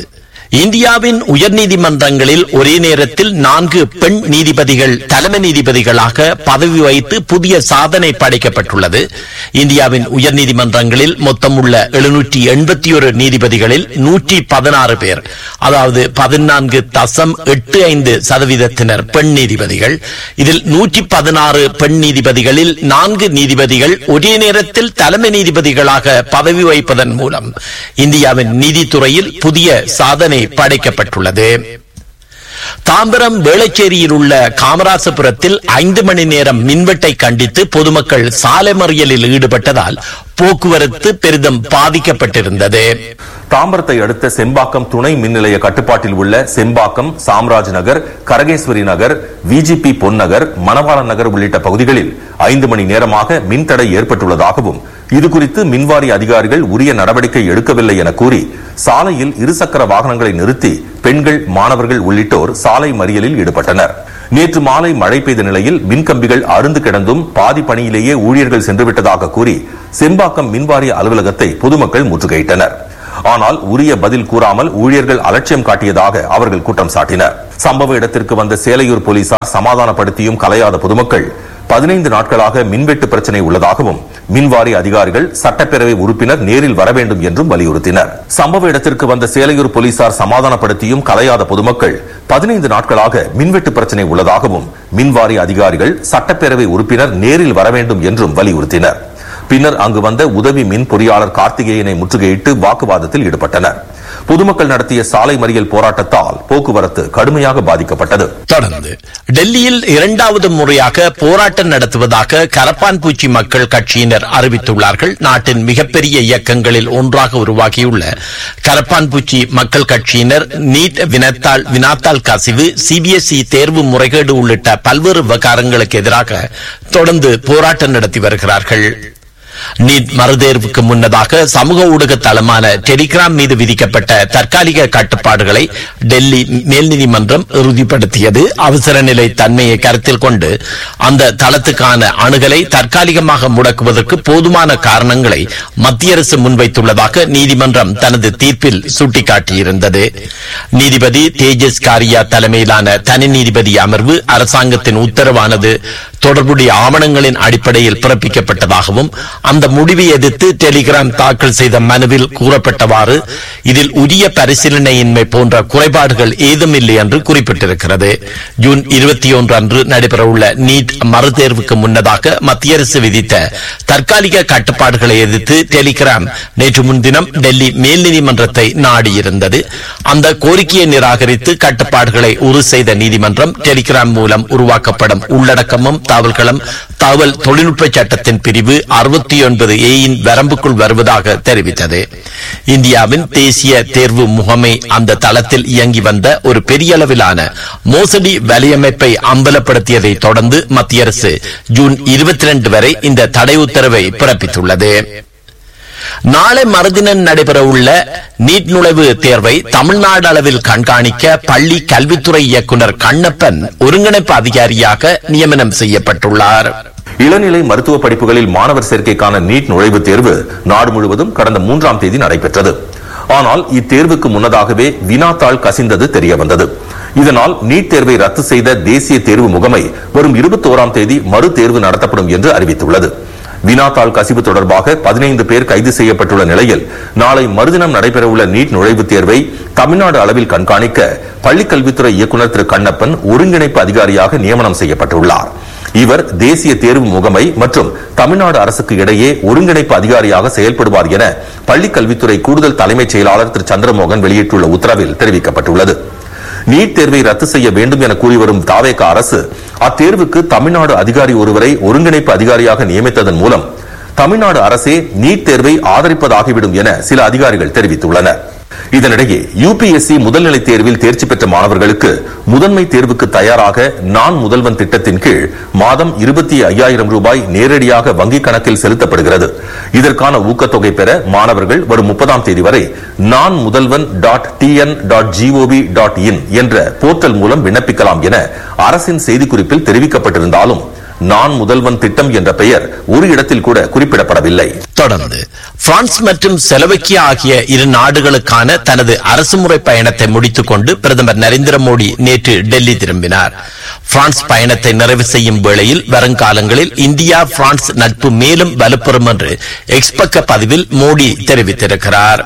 இந்தியாவின் உயர்நீதிமன்றங்களில் ஒரே நேரத்தில் நான்கு பெண் நீதிபதிகள் தலைமை நீதிபதிகளாக பதவி வைத்து புதிய சாதனை படைக்கப்பட்டுள்ளது இந்தியாவின் உயர்நீதிமன்றங்களில் மொத்தம் உள்ள எழுநூற்றி எண்பத்தி ஒரு நீதிபதிகளில் நூற்றி பதினாறு பேர் அதாவது பதினான்கு தசம் எட்டு ஐந்து சதவீதத்தினர் பெண் நீதிபதிகள் இதில் நூற்றி பதினாறு பெண் நீதிபதிகளில் நான்கு நீதிபதிகள் ஒரே நேரத்தில் தலைமை நீதிபதிகளாக பதவி வகிப்பதன் மூலம் இந்தியாவின் நீதித்துறையில் புதிய சாதனை படைக்கப்பட்டுள்ளது தாம்பரம் வேளச்சேரியில் உள்ள காமராசபுரத்தில் ஐந்து மணி நேரம் மின்வெட்டை கண்டித்து பொதுமக்கள் சாலை மறியலில் ஈடுபட்டதால் போக்குவரத்து பெரிதும் பாதிக்கப்பட்டிருந்தது தாம்பரத்தை அடுத்த செம்பாக்கம் துணை மின் நிலைய கட்டுப்பாட்டில் உள்ள செம்பாக்கம் சாம்ராஜ் நகர் கரகேஸ்வரி நகர் விஜிபி பொன்னகர் மணவாளன் நகர் உள்ளிட்ட பகுதிகளில் ஐந்து மணி நேரமாக மின்தடை ஏற்பட்டுள்ளதாகவும் இதுகுறித்து மின்வாரிய அதிகாரிகள் உரிய நடவடிக்கை எடுக்கவில்லை என கூறி சாலையில் இருசக்கர வாகனங்களை நிறுத்தி பெண்கள் மாணவர்கள் உள்ளிட்டோர் சாலை மறியலில் ஈடுபட்டனர் நேற்று மாலை மழை பெய்த நிலையில் மின்கம்பிகள் அருந்து கிடந்தும் பாதி பணியிலேயே ஊழியர்கள் சென்றுவிட்டதாக கூறி செம்பாக்கம் மின்வாரிய அலுவலகத்தை பொதுமக்கள் முற்றுகையிட்டனர் ஆனால் உரிய பதில் கூறாமல் ஊழியர்கள் அலட்சியம் காட்டியதாக அவர்கள் குற்றம் சாட்டினர் சம்பவ இடத்திற்கு வந்த சேலையூர் போலீசார் சமாதானப்படுத்தியும் கலையாத பொதுமக்கள் பதினைந்து நாட்களாக மின்வெட்டு பிரச்சனை உள்ளதாகவும் மின்வாரிய அதிகாரிகள் சட்டப்பேரவை உறுப்பினர் நேரில் வர வேண்டும் என்றும் வலியுறுத்தினர் சம்பவ இடத்திற்கு வந்த சேலையூர் போலீசார் சமாதானப்படுத்தியும் கலையாத பொதுமக்கள் பதினைந்து நாட்களாக மின்வெட்டு பிரச்சனை உள்ளதாகவும் மின்வாரிய அதிகாரிகள் சட்டப்பேரவை உறுப்பினர் நேரில் வர வேண்டும் என்றும் வலியுறுத்தினர் பின்னர் அங்கு வந்த உதவி மின் பொறியாளர் கார்த்திகேயனை முற்றுகையிட்டு வாக்குவாதத்தில் ஈடுபட்டனர் பொதுமக்கள் நடத்திய சாலை மறியல் போராட்டத்தால் போக்குவரத்து கடுமையாக பாதிக்கப்பட்டது தொடர்ந்து டெல்லியில் இரண்டாவது முறையாக போராட்டம் நடத்துவதாக கரப்பான்பூச்சி மக்கள் கட்சியினர் அறிவித்துள்ளார்கள் நாட்டின் மிகப்பெரிய இயக்கங்களில் ஒன்றாக உருவாகியுள்ள கரப்பான்பூச்சி மக்கள் கட்சியினர் நீட் வினத்தாள் வினாத்தாள் கசிவு சிபிஎஸ்இ தேர்வு முறைகேடு உள்ளிட்ட பல்வேறு விவகாரங்களுக்கு எதிராக தொடர்ந்து போராட்டம் நடத்தி வருகிறார்கள் நீட் மறுதேர்வுக்கு முன்னதாக சமூக ஊடக தளமான டெலிகிராம் மீது விதிக்கப்பட்ட தற்காலிக கட்டுப்பாடுகளை டெல்லி மேல் நீதிமன்றம் உறுதிப்படுத்தியது அவசர நிலை தன்மையை கருத்தில் கொண்டு அந்த தளத்துக்கான அணுகலை தற்காலிகமாக முடக்குவதற்கு போதுமான காரணங்களை மத்திய அரசு முன்வைத்துள்ளதாக நீதிமன்றம் தனது தீர்ப்பில் சுட்டிக்காட்டியிருந்தது நீதிபதி தேஜஸ் காரியா தலைமையிலான தனி நீதிபதி அமர்வு அரசாங்கத்தின் உத்தரவானது தொடர்புடைய ஆவணங்களின் அடிப்படையில் பிறப்பிக்கப்பட்டதாகவும் அந்த முடிவை எதிர்த்து டெலிகிராம் தாக்கல் செய்த மனுவில் கூறப்பட்டவாறு இதில் உரிய பரிசீலனையின்மை போன்ற குறைபாடுகள் ஏதுமில்லை என்று குறிப்பிட்டிருக்கிறது ஜூன் இருபத்தி ஒன்று அன்று நடைபெறவுள்ள நீட் மறுதேர்வுக்கு முன்னதாக மத்திய அரசு விதித்த தற்காலிக கட்டுப்பாடுகளை எதிர்த்து டெலிகிராம் நேற்று முன்தினம் டெல்லி மேல் நீதிமன்றத்தை நாடியிருந்தது அந்த கோரிக்கையை நிராகரித்து கட்டுப்பாடுகளை உறுதி செய்த நீதிமன்றம் டெலிகிராம் மூலம் உருவாக்கப்படும் உள்ளடக்கமும் தகவல்களும் தகவல் தொழில்நுட்ப சட்டத்தின் பிரிவு அறுபத்தி ஒன்பது ஏயின் வரம்புக்குள் வருவதாக தெரிவித்தது இந்தியாவின் தேசிய தேர்வு முகமை அந்த தளத்தில் இயங்கி வந்த ஒரு பெரிய அளவிலான மோசடி வலையமைப்பை அம்பலப்படுத்தியதை தொடர்ந்து மத்திய அரசு ஜூன் இருபத்தி ரெண்டு வரை இந்த தடை உத்தரவை பிறப்பித்துள்ளது நாளை மறுதினம் நடைபெறவுள்ள நீட் நுழைவு தேர்வை தமிழ்நாடு அளவில் கண்காணிக்க பள்ளி கல்வித்துறை இயக்குநர் கண்ணப்பன் ஒருங்கிணைப்பு அதிகாரியாக நியமனம் செய்யப்பட்டுள்ளார் இளநிலை மருத்துவ படிப்புகளில் மாணவர் சேர்க்கைக்கான நீட் நுழைவுத் தேர்வு நாடு முழுவதும் கடந்த மூன்றாம் தேதி நடைபெற்றது ஆனால் இத்தேர்வுக்கு முன்னதாகவே வினாத்தாள் கசிந்தது தெரிய வந்தது இதனால் நீட் தேர்வை ரத்து செய்த தேசிய தேர்வு முகமை வரும் இருபத்தோராம் தேதி மறு தேர்வு நடத்தப்படும் என்று அறிவித்துள்ளது வினாத்தாள் கசிவு தொடர்பாக பதினைந்து பேர் கைது செய்யப்பட்டுள்ள நிலையில் நாளை மறுதினம் நடைபெறவுள்ள நீட் நுழைவுத் தேர்வை தமிழ்நாடு அளவில் கண்காணிக்க பள்ளிக்கல்வித்துறை இயக்குநர் திரு கண்ணப்பன் ஒருங்கிணைப்பு அதிகாரியாக நியமனம் செய்யப்பட்டுள்ளார் இவர் தேசிய தேர்வு முகமை மற்றும் தமிழ்நாடு அரசுக்கு இடையே ஒருங்கிணைப்பு அதிகாரியாக செயல்படுவார் என பள்ளிக் கல்வித்துறை கூடுதல் தலைமைச் செயலாளர் திரு சந்திரமோகன் வெளியிட்டுள்ள உத்தரவில் தெரிவிக்கப்பட்டுள்ளது நீட் தேர்வை ரத்து செய்ய வேண்டும் என கூறி வரும் தாவேக அரசு அத்தேர்வுக்கு தமிழ்நாடு அதிகாரி ஒருவரை ஒருங்கிணைப்பு அதிகாரியாக நியமித்ததன் மூலம் தமிழ்நாடு அரசே நீட் தேர்வை ஆதரிப்பதாகிவிடும் என சில அதிகாரிகள் தெரிவித்துள்ளனர் இதனிடையே யுபிஎஸ்சி முதல்நிலை தேர்வில் தேர்ச்சி பெற்ற மாணவர்களுக்கு முதன்மை தேர்வுக்கு தயாராக நான் முதல்வன் திட்டத்தின் கீழ் மாதம் இருபத்தி ஐயாயிரம் ரூபாய் நேரடியாக வங்கிக் கணக்கில் செலுத்தப்படுகிறது இதற்கான ஊக்கத்தொகை பெற மாணவர்கள் வரும் முப்பதாம் தேதி வரை Naan Mudhalvan dot TN dot G O V dot in என்ற போர்ட்டல் மூலம் விண்ணப்பிக்கலாம் என அரசின் செய்திக்குறிப்பில் தெரிவிக்கப்பட்டிருந்தாலும் நான் முதல்வன் திட்டம் என்ற பெயர் ஒரு இடத்தில் கூட குறிப்பிடப்படவில்லை தொடர்ந்து பிரான்ஸ் மற்றும் செலவக்கியா ஆகிய இரு நாடுகளுக்கான தனது அரசுமுறை பயணத்தை முடித்துக் கொண்டு பிரதமர் நரேந்திர மோடி நேற்று டெல்லி திரும்பினார் பிரான்ஸ் பயணத்தை நிறைவு செய்யும் வேளையில் வருங்காலங்களில் இந்தியா பிரான்ஸ் நட்பு மேலும் வலுப்பெறும் என்று எக்ஸ்பக்க பதிவில் மோடி தெரிவித்திருக்கிறார்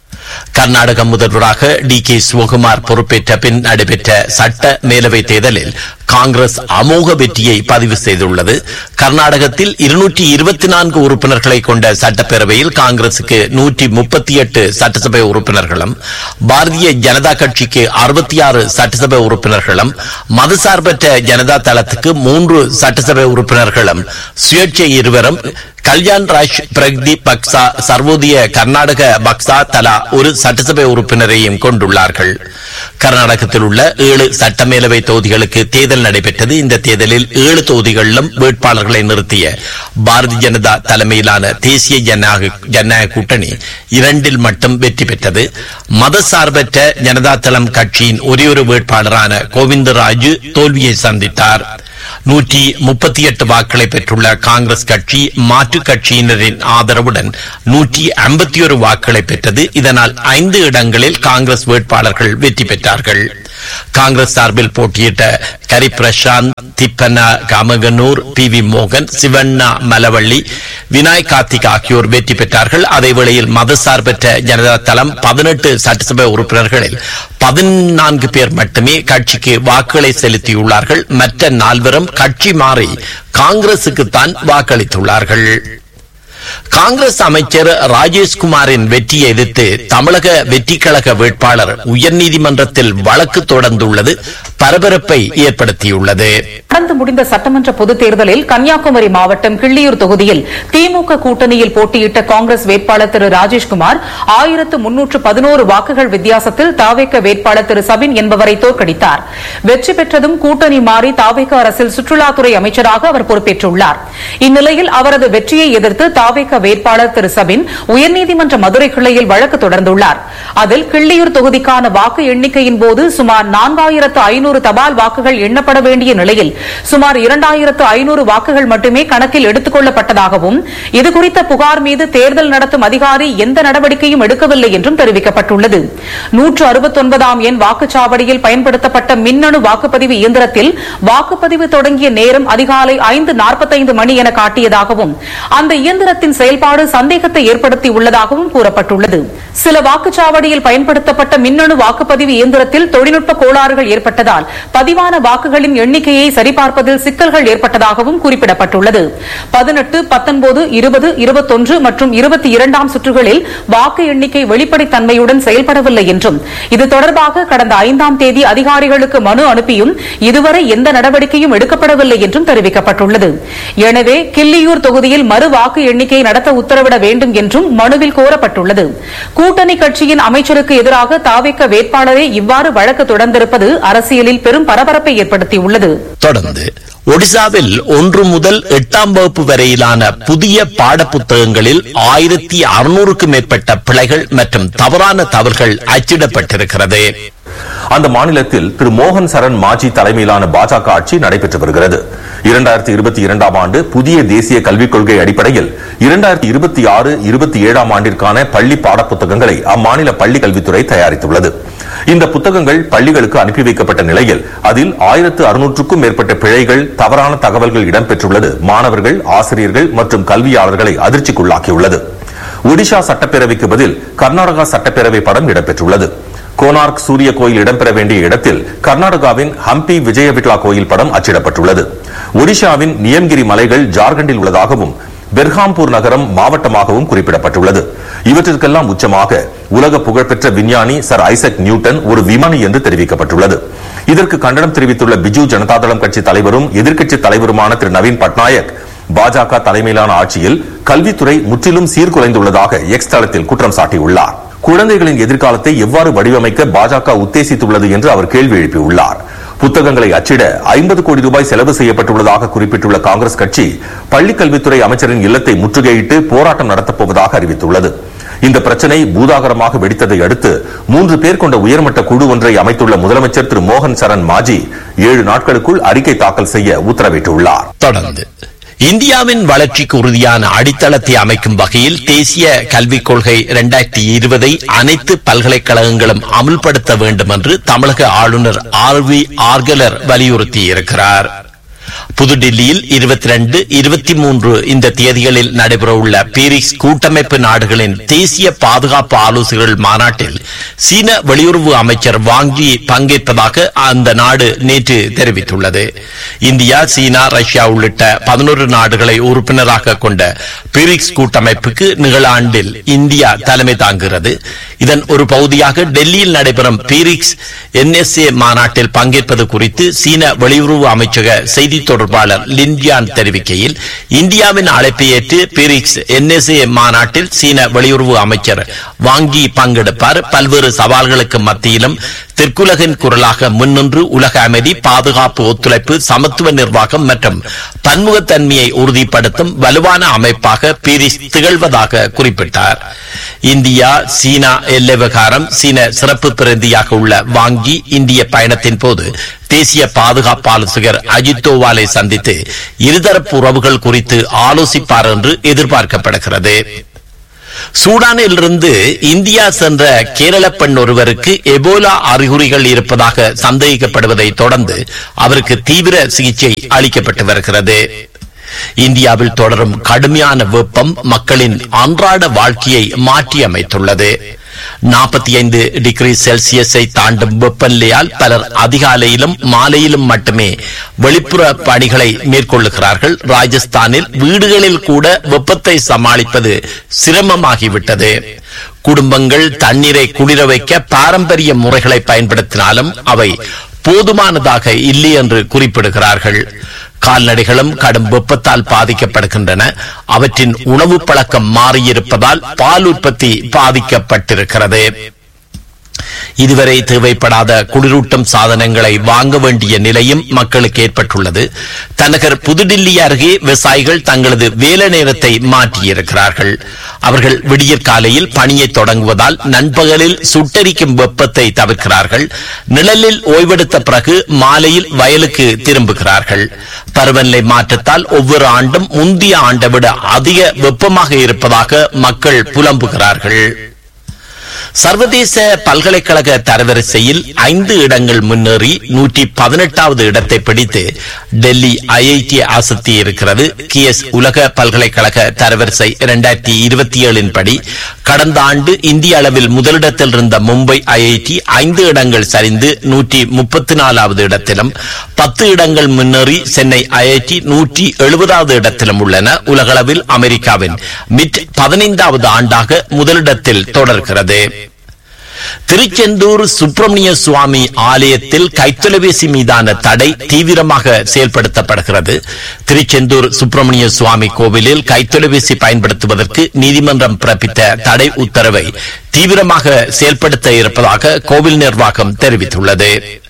கர்நாடக முதல்வராக டி கே சிவகுமார் பொறுப்பேற்ற பின் நடைபெற்ற சட்ட மேலவை தேர்தலில் காங்கிரஸ் அமோக வெற்றியை பதிவு செய்துள்ளது கர்நாடகத்தில் இருநூற்றி இருபத்தி நான்கு உறுப்பினர்களை கொண்ட சட்டப்பேரவையில் காங்கிரசுக்கு நூற்றி முப்பத்தி எட்டு சட்டசபை உறுப்பினர்களும் பாரதிய ஜனதா கட்சிக்கு அறுபத்தி ஆறு சட்டசபை உறுப்பினர்களும் மதசார்பற்ற ஜனதா தளத்துக்கு மூன்று சட்டசபை உறுப்பினர்களும் சுயேட்சை இருவரும் கல்யாண் ராஜ் பிரக்தீப் பக்சா சர்வோதய கர்நாடக பக்சா தலா ஒரு சட்டசபை உறுப்பினரையும் கொண்டுள்ளார்கள் கர்நாடகத்தில் உள்ள ஏழு சட்டமேலவை தொகுதிகளுக்கு தேர்தல் நடைபெற்றது இந்த தேர்தலில் ஏழு தொகுதிகளிலும் வேட்பாளர்களை நிறுத்திய பாரதிய ஜனதா தலைமையிலான தேசிய ஜனநாயக ஜனநாயக கூட்டணி இரண்டில் மட்டும் வெற்றி பெற்றது மதசார்பற்ற ஜனதா தளம் கட்சியின் ஒரே ஒரு வேட்பாளரான கோவிந்தராஜு தோல்வியை சந்தித்தார் நூற்றி முப்பத்தி எட்டு வாக்களை பெற்றுள்ள காங்கிரஸ் கட்சி மாற்றுக் கட்சியினரின் ஆதரவுடன் நூற்றி ஐம்பத்தி ஒரு வாக்களை பெற்றது இதனால் ஐந்து இடங்களில் காங்கிரஸ் வேட்பாளர்கள் வெற்றி பெற்றார்கள் காங்கிரஸ் சார்பில் போட்டியிட்ட கரி பிரசாந்த் திப்பனா காமகனூர் பி வி மோகன் சிவண்ணா மலவள்ளி வினாய் கார்த்திக் ஆகியோர் வெற்றி பெற்றார்கள் அதேவேளையில் மதசார்பற்ற ஜனதா தளம் பதினெட்டு சட்டசபை உறுப்பினர்களில் பதினான்கு பேர் மட்டுமே கட்சிக்கு வாக்குகளை செலுத்தியுள்ளார்கள் மற்ற நால்வரும் கட்சி மாறி காங்கிரசுக்குத்தான் வாக்களித்துள்ளார்கள் காங்கிரஸ் அமைச்சர் ராஜேஷ்குமாரின் வெற்றியை எதிர்த்து தமிழக வெற்றி கழக வேட்பாளர் உயர்நீதிமன்றத்தில் வழக்கு தொடர்ந்துள்ளது பரபரப்பை ஏற்படுத்தியுள்ளது நடந்து முடிந்த சட்டமன்ற பொதுத் தேர்தலில் கன்னியாகுமரி மாவட்டம் கிள்ளியூர் தொகுதியில் திமுக கூட்டணியில் போட்டியிட்ட காங்கிரஸ் வேட்பாளர் திரு ராஜேஷ்குமார் ஆயிரத்து முன்னூற்று பதினோரு வாக்குகள் வித்தியாசத்தில் தாவேக்க வேட்பாளர் திரு சபின் என்பவரை தோற்கடித்தார் வெற்றி பெற்றதும் கூட்டணி மாறி தாவேக்க அரசில் சுற்றுலாத்துறை அமைச்சராக அவர் பொறுப்பேற்றுள்ளார் இந்நிலையில் அவரது வெற்றியை எதிர்த்து தாவேக்க வேட்பாளர் திரு சபின் உயர்நீதிமன்ற மதுரை கிளையில் வழக்கு தொடர்ந்துள்ளார் அதில் கிள்ளியூர் தொகுதிக்கான வாக்கு எண்ணிக்கையின் போது சுமார் நான்காயிரத்து ஐநூறு தபால் வாக்குகள் எண்ணப்பட வேண்டிய நிலையில் சுமார் இரண்டாயிரத்து ஐநூறு வாக்குகள் மட்டுமே கணக்கில் எடுத்துக் கொள்ளப்பட்டதாகவும் இதுகுறித்த புகார் மீது தேர்தல் நடத்தும் அதிகாரி எந்த நடவடிக்கையும் எடுக்கவில்லை என்றும் தெரிவிக்கப்பட்டுள்ளது நூற்று அறுபத்தொன்பதாம் எண் வாக்குச்சாவடியில் பயன்படுத்தப்பட்ட மின்னணு வாக்குப்பதிவு இயந்திரத்தில் வாக்குப்பதிவு தொடங்கிய நேரம் அதிகாலை ஐந்து நாற்பத்தைந்து மணி என காட்டியதாகவும் அந்த இயந்திரத்தின் செயல்பாடு சந்தேகத்தை ஏற்படுத்தி உள்ளதாகவும் கூறப்பட்டுள்ளது சில வாக்குச்சாவடியில் பயன்படுத்தப்பட்ட மின்னணு வாக்குப்பதிவு இயந்திரத்தில் தொழில்நுட்ப கோளாறுகள் ஏற்பட்டதால் பதிவான வாக்குகளின் எண்ணிக்கையை சரிபார்ப்பதில் சிக்கல்கள் ஏற்பட்டதாகவும் குறிப்பிடப்பட்டுள்ளது பதினெட்டு பத்தொன்பது இருபது இருபத்தொன்று மற்றும் இருபத்தி இரண்டாம் சுற்றுகளில் வாக்கு எண்ணிக்கை வெளிப்படைத்தன்மையுடன் செயல்படவில்லை என்றும் இது தொடர்பாக கடந்த ஐந்தாம் தேதி அதிகாரிகளுக்கு மனு அனுப்பியும் இதுவரை எந்த நடவடிக்கையும் எடுக்கப்படவில்லை என்றும் தெரிவிக்கப்பட்டுள்ளது எனவே கிள்ளியூர் தொகுதியில் மறு வாக்கு எண்ணிக்கை நடத்த உத்தரவிட வேண்டும் என்றும் மனுவில் கோரப்பட்டுள்ளது கூட்டணி கட்சியின் அமைச்சருக்கு எதிராக தாவேக்க வேட்பாளரே இவ்வாறு வழக்கு தொடர்ந்திருப்பது அரசியலில் பெரும் பரபரப்பை ஏற்படுத்தியுள்ளது தொடர்ந்து ஒடிசாவில் ஒன்று முதல் எட்டாம் வகுப்பு வரையிலான புதிய பாடப்புத்தகங்களில் ஆயிரத்தி அறுநூறுக்கும் மேற்பட்ட பிழைகள் மற்றும் தவறான தவறுகள் அச்சிடப்பட்டிருக்கிறது அந்த மாநிலத்தில் திரு மோகன் சரண் மாஜி தலைமையிலான பாஜக ஆட்சி நடைபெற்று வருகிறது இரண்டாயிரத்தி இருபத்தி இரண்டாம் ஆண்டு புதிய தேசிய கல்விக் கொள்கை அடிப்படையில் இரண்டாயிரத்தி இருபத்தி ஆறு இருபத்தி ஏழாம் ஆண்டிற்கான பள்ளி பாடப்புத்தகங்களை அம்மாநில பள்ளி கல்வித்துறை தயாரித்துள்ளது இந்த புத்தகங்கள் பள்ளிகளுக்கு அனுப்பி வைக்கப்பட்ட நிலையில் அதில் ஆயிரத்து அறுநூற்றுக்கும் மேற்பட்ட பிழைகள் தவறான தகவல்கள் இடம்பெற்றுள்ளது மாணவர்கள் ஆசிரியர்கள் மற்றும் கல்வியாளர்களை அதிர்ச்சிக்குள்ளாக்கியுள்ளது ஒடிஷா சட்டப்பேரவைக்கு பதில் கர்நாடகா சட்டப்பேரவை படம் இடம்பெற்றுள்ளது கோனார்க் சூரிய கோயில் இடம்பெற வேண்டிய இடத்தில் கர்நாடகாவின் ஹம்பி விஜய விட்லா கோயில் படம் அச்சிடப்பட்டுள்ளது ஒடிஷாவின் நியம்கிரி மலைகள் ஜார்க்கண்டில் உள்ளதாகவும் பெர்ஹாம்பூர் நகரம் மாவட்டமாகவும் குறிப்பிடப்பட்டுள்ளது இவற்றிற்கெல்லாம் உச்சமாக உலக புகழ்பெற்ற விஞ்ஞானி சர் ஐசக் நியூட்டன் ஒரு விமானி என்று தெரிவிக்கப்பட்டுள்ளது இதற்கு கண்டனம் தெரிவித்துள்ள பிஜு ஜனதாதளம் கட்சி தலைவரும் எதிர்க்கட்சி தலைவருமான திரு நவீன் பட்நாயக் பாஜக தலைமையிலான ஆட்சியில் கல்வித்துறை முற்றிலும் சீர்குலைந்துள்ளதாக எக்ஸ் தளத்தில் குற்றம் சாட்டியுள்ளார் குழந்தைகளின் எதிர்காலத்தை எவ்வாறு வடிவமைக்க பாஜக உத்தேசித்துள்ளது என்று அவர் கேள்வி எழுப்பியுள்ளார் புத்தகங்களை அச்சிட ஐம்பது கோடி ரூபாய் செலவு செய்யப்பட்டுள்ளதாக குறிப்பிட்டுள்ள காங்கிரஸ் கட்சி பள்ளிக் கல்வித்துறை அமைச்சரின் இல்லத்தை முற்றுகையிட்டு போராட்டம் நடத்தப் போவதாக அறிவித்துள்ளது இந்த பிரச்சனை பூதாகரமாக வெடித்ததை அடுத்து மூன்று பேர் கொண்ட உயர்மட்ட குழு ஒன்றை அமைத்துள்ள முதலமைச்சர் திரு மோகன் சரண் மாஜி ஏழு நாட்களுக்குள் அறிக்கை தாக்கல் செய்ய உத்தரவிட்டுள்ளார் தொடர்ந்து இந்தியாவின் வளர்ச்சிக்கு உறுதியான அடித்தளத்தை அமைக்கும் வகையில் தேசிய கல்விக் கொள்கை இரண்டாயிரத்தி இருபதை அனைத்து பல்கலைக்கழகங்களும் அமுல்படுத்த வேண்டும் என்று தமிழக ஆளுநர் ஆர் வி ஆர்கலர் வலியுறுத்தியிருக்கிறார் புதுடில்லியில் இருபத்தி ரெண்டு இருபத்தி மூன்று இந்த தேதிகளில் நடைபெறவுள்ள பீரிக்ஸ் கூட்டமைப்பு நாடுகளின் தேசிய பாதுகாப்பு ஆலோசகர்கள் மாநாட்டில் சீன வெளியுறவு அமைச்சர் வாங்கி பங்கேற்பதாக அந்த நாடு நேற்று தெரிவித்துள்ளது இந்தியா சீனா ரஷ்யா உள்ளிட்ட பதினோரு நாடுகளை உறுப்பினராக கொண்ட பீரிக்ஸ் கூட்டமைப்புக்கு நிகழாண்டில் இந்தியா தலைமை தாங்குகிறது இதன் ஒரு பகுதியாக டெல்லியில் நடைபெறும் பீரிக்ஸ் என்எஸ்ஏ மாநாட்டில் பங்கேற்பது குறித்து சீன வெளியுறவு அமைச்சக செய்தி தொடர்பாளர் லின்ஜியான் தெரிவிக்கையில் இந்தியாவின் அழைப்பை ஏற்று பீரிக்ஸ் என்எஸ்ஏ மாநாட்டில் சீன வெளியுறவு அமைச்சர் வாங்கி பங்கெடுப்பார் பல்வேறு சவால்களுக்கு மத்தியிலும் தெற்குலகின் குரலாக முன்னின்று உலக அமைதி பாதுகாப்பு ஒத்துழைப்பு சமத்துவ நிர்வாகம் மற்றும் பன்முகத்தன்மையை உறுதிப்படுத்தும் வலுவான அமைப்பாக பீரிஸ் திகழ்வதாக குறிப்பிட்டார் இந்தியா சீனா எல்லை விவகாரம் சீன சிறப்பு பிரதியாக உள்ள வாங்கி இந்திய பயணத்தின் போது தேசிய பாதுகாப்பு ஆலோசகர் அஜித் தோவாலை சந்தித்து இருதரப்பு உறவுகள் குறித்து ஆலோசிப்பார் என்று எதிர்பார்க்கப்படுகிறது சூடானிலிருந்து இந்தியா சென்ற கேரள பெண் ஒருவருக்கு எபோலா அறிகுறிகள் இருப்பதாக சந்தேகிக்கப்படுவதை தொடர்ந்து அவருக்கு தீவிர சிகிச்சை அளிக்கப்பட்டு வருகிறது இந்தியாவில் தொடரும் கடுமையான வெப்பம் மக்களின் அன்றாட வாழ்க்கையை மாற்றியமைத்துள்ளது நாற்பத்தி ஐந்து டிகிரி செல்சியஸை தாண்டும் வெப்பநிலையால் பலர் அதிகாலையிலும் மாலையிலும் மட்டுமே வெளிப்புற பணிகளை மேற்கொள்ளுகிறார்கள் ராஜஸ்தானில் வீடுகளில் கூட வெப்பத்தை சமாளிப்பது சிரமமாகிவிட்டது குடும்பங்கள் தண்ணீரை குளிர வைக்க பாரம்பரிய முறைகளை பயன்படுத்தினாலும் அவை போதுமானதாக இல்லை என்று குறிப்பிடுகிறார்கள் கால்நடைகளும் கடும் வெப்பத்தால் பாதிக்கப்படுகின்றன அவற்றின் உணவு பழக்கம் மாறியிருப்பதால் பால் உற்பத்தி பாதிக்கப்பட்டிருக்கிறது இதுவரை தேவைப்படாத குளிரூட்டும் சாதனங்களை வாங்க வேண்டிய நிலையும் மக்களுக்கு ஏற்பட்டுள்ளது தலைநகர் புதுடில்லி அருகே விவசாயிகள் தங்களது வேலை நேரத்தை மாற்றியிருக்கிறார்கள் அவர்கள் விடியற் காலையில் பணியை தொடங்குவதால் நண்பகலில் சுட்டரிக்கும் வெப்பத்தை தவிர்க்கிறார்கள் நிழலில் ஓய்வெடுத்த பிறகு மாலையில் வயலுக்கு திரும்புகிறார்கள் பருவநிலை மாற்றத்தால் ஒவ்வொரு ஆண்டும் முந்தைய ஆண்டை விட அதிக வெப்பமாக இருப்பதாக மக்கள் புலம்புகிறார்கள் சர்வதேச பல்கலைக்கழக தரவரிசையில் ஐந்து இடங்கள் முன்னேறி நூற்றி பதினெட்டாவது இடத்தை பிடித்து டெல்லி ஐஐடி ஆசத்தி இருக்கிறது கிஎஸ் உலக பல்கலைக்கழக தரவரிசை இரண்டாயிரத்தி இருபத்தி ஏழின் படி கடந்த ஆண்டு இந்திய அளவில் முதலிடத்தில் இருந்த மும்பை ஐஐடி ஐந்து இடங்கள் சரிந்து நூற்றி முப்பத்தி நாலாவது இடத்திலும் பத்து இடங்கள் முன்னேறி சென்னை ஐஐடி நூற்றி எழுபதாவது இடத்திலும் உள்ளன உலகளவில் அமெரிக்காவின் மிட் பதினைந்தாவது ஆண்டாக முதலிடத்தில் தொடர்கிறது திருச்செந்தூர் சுப்பிரமணிய சுவாமி ஆலயத்தில் கைத்தொலைபேசி மீதான தடை தீவிரமாக செயல்படுத்தப்படுகிறது திருச்செந்தூர் சுப்பிரமணிய சுவாமி கோவிலில் கைத்தொலைபேசி பயன்படுத்துவதற்கு நீதிமன்றம் பிறப்பித்த தடை உத்தரவை தீவிரமாக செயல்படுத்த இருப்பதாக கோவில் நிர்வாகம் தெரிவித்துள்ளது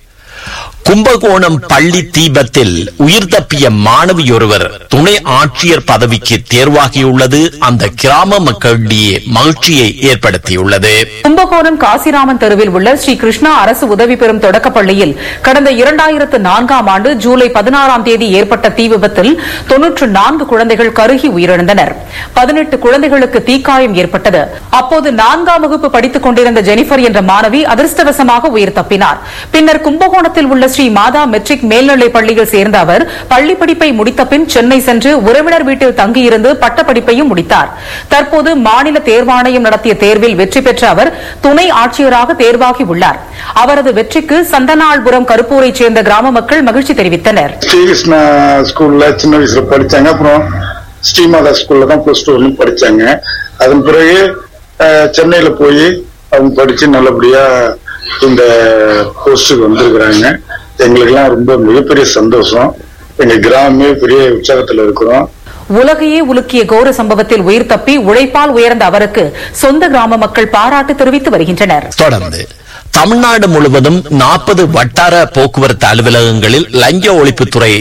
கும்பகோணம் பள்ளி தீபத்தில் உயிர் தப்பிய மாணவியொருவர் துணை ஆட்சியர் பதவிக்கு தேர்வாகியுள்ளது அந்த கிராம மக்களிடையே மகிழ்ச்சியை ஏற்படுத்தியுள்ளது கும்பகோணம் காசிராமன் தெருவில் உள்ள ஸ்ரீ கிருஷ்ணா அரசு உதவி பெறும் தொடக்கப் பள்ளியில் கடந்த இரண்டாயிரத்து நான்காம் ஆண்டு ஜூலை பதினாறாம் தேதி ஏற்பட்ட தீ விபத்தில் தொன்னூற்று நான்கு குழந்தைகள் கருகி உயிரிழந்தனர் பதினெட்டு குழந்தைகளுக்கு தீக்காயம் ஏற்பட்டது அப்போது நான்காம் வகுப்பு படித்துக் கொண்டிருந்த ஜெனிஃபர் என்ற மாணவி அதிர்ஷ்டவசமாக உயிர் தப்பினார் பின்னர் கும்பகோணத்தில் உள்ள ஸ்ரீ மாதா மெட்ரிக் மேல்நிலைப் பள்ளியில் சேர்ந்த அவர் பள்ளி படிப்பை முடித்த பின் சென்னை சென்று உறவினர் வீட்டில் தங்கியிருந்து பட்டப்படிப்பையும் முடித்தார் தற்போது மாநில தேர்வாணையம் நடத்திய தேர்வில் வெற்றி பெற்ற அவர் துணை ஆட்சியராக தேர்வாகி உள்ளார் அவரது வெற்றிக்கு சந்தனாள்புரம் கருப்பூரைச் சேர்ந்த கிராம மக்கள் மகிழ்ச்சி தெரிவித்தனர் ஸ்ரீகிருஷ்ணா ஸ்கூல்ல சின்ன வயசுல படிச்சாங்க அப்புறம் ஸ்ரீமாதா ஸ்கூல்ல தான் பிளஸ் டூ வரையும் படிச்சாங்க அதன் பிறகு அஹ், சென்னையில போய் அவங்க படிச்சு நல்லபடியா இந்த போஸ்டுக்கு வந்திருக்கிறாங்க எங்களுக்கெல்லாம் ரொம்ப மிகப்பெரிய சந்தோஷம் எங்க கிராமமே பெரிய உற்சாகத்துல இருக்கிறோம் உலகையே உலுக்கிய கோர சம்பவத்தில் உயிர் தப்பி உழைப்பால் உயர்ந்த அவருக்கு சொந்த கிராம மக்கள் பாராட்டு தெரிவித்து வருகின்றனர் தொடர்ந்து தமிழ்நாடு முழுவதும் நாற்பது வட்டார போக்குவரத்து அலுவலகங்களில் லஞ்ச ஒழிப்புத்துறை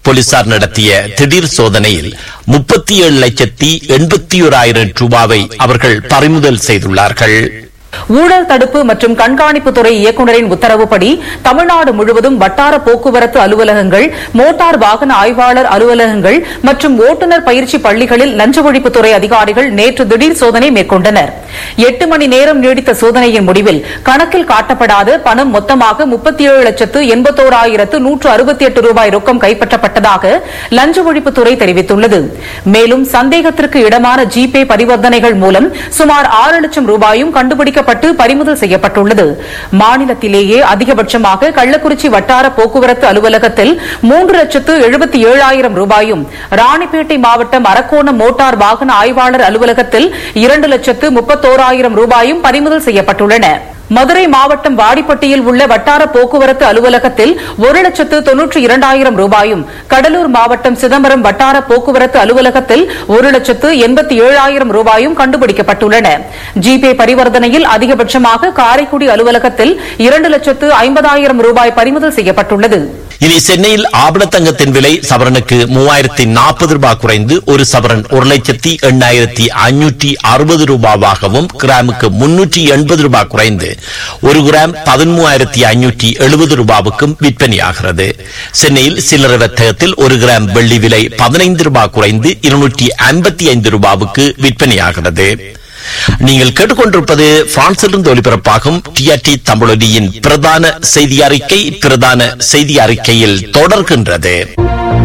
போலீசார் நடத்திய திடீர் சோதனையில் முப்பத்தி ஏழு லட்சத்தி எண்பத்தி ஓராயிரம் ரூபாவை அவர்கள் பறிமுதல் செய்துள்ளார்கள் ஊழல் தடுப்பு மற்றும் கண்காணிப்பு துறை இயக்குநரின் உத்தரவுப்படி தமிழ்நாடு முழுவதும் வட்டார போக்குவரத்து அலுவலகங்கள் மோட்டார் வாகன ஆய்வாளர் அலுவலகங்கள் மற்றும் ஓட்டுநர் பயிற்சி பள்ளிகளில் லஞ்ச ஒழிப்புத்துறை அதிகாரிகள் நேற்று திடீர் சோதனை மேற்கொண்டனர் எட்டு மணி நேரம் நீடித்த சோதனையின் முடிவில் கணக்கில் காட்டப்படாத பணம் மொத்தமாக முப்பத்தி ஏழு லட்சத்து எண்பத்தோராயிரத்து நூற்று அறுபத்தி எட்டு ரூபாய் ரொக்கம் கைப்பற்றப்பட்டதாக லஞ்ச ஒழிப்புத்துறை தெரிவித்துள்ளது மேலும் சந்தேகத்திற்கு இடமான ஜிபே பரிவர்த்தனைகள் மூலம் சுமார் ஆறு லட்சம் ரூபாயும் கண்டுபிடிக்கப்பட்டு பறிமுதல் செய்யப்பட்டுள்ளது மாநிலத்திலேயே அதிகபட்சமாக கள்ளக்குறிச்சி வட்டார போக்குவரத்து அலுவலகத்தில் மூன்று லட்சத்து எழுபத்தி ஏழாயிரம் ரூபாயும் ராணிப்பேட்டை மாவட்டம் அரக்கோணம் மோட்டார் வாகன ஆய்வாளர் அலுவலகத்தில் இரண்டு லட்சத்து முப்பத்தோராயிரம் ரூபாயும் பறிமுதல் செய்யப்பட்டுள்ளன மதுரை மாவட்டம் வாடிப்பட்டியில் உள்ள வட்டார போக்குவரத்து அலுவலகத்தில் ஒரு லட்சத்து தொன்னூற்றி இரண்டாயிரம் ரூபாயும் கடலூர் மாவட்டம் சிதம்பரம் வட்டார போக்குவரத்து அலுவலகத்தில் ஒரு லட்சத்து எண்பத்தி ஏழாயிரம் ரூபாயும் கண்டுபிடிக்கப்பட்டுள்ளன ஜிபே பரிவர்த்தனையில் அதிகபட்சமாக காரைக்குடி அலுவலகத்தில் இரண்டு லட்சத்து ஐம்பதாயிரம் ரூபாய் பறிமுதல் செய்யப்பட்டுள்ளது இனி சென்னையில் ஆபணத்தங்கத்தின் விலை சவரனுக்கு மூவாயிரத்தி நாற்பது ரூபாய் குறைந்து ஒரு சவரன் ஒரு லட்சத்தி எண்ணாயிரத்தி ஐநூற்றி அறுபது ரூபாவாகவும் கிராமுக்கு முன்னூற்றி எண்பது ரூபாய் குறைந்து ஒரு கிராம் பதிமூவாயிரத்தி ஐநூற்றி எழுபது ரூபாவுக்கும் விற்பனையாகிறது சென்னையில் சில்லறை வர்த்தகத்தில் ஒரு கிராம் வெள்ளி விலை பதினைந்து ரூபாய் குறைந்து இருநூற்றி ஐம்பத்தி ஐந்து ரூபாவுக்கு விற்பனையாகிறது நீங்கள் கேட்டுக்கொண்டிருப்பது பிரான்சிலிருந்து ஒலிபரப்பாகும் டிஆர்டி தமிழொலியின் பிரதான செய்தி அறிக்கை பிரதான செய்தி அறிக்கையில் தொடர்கின்றது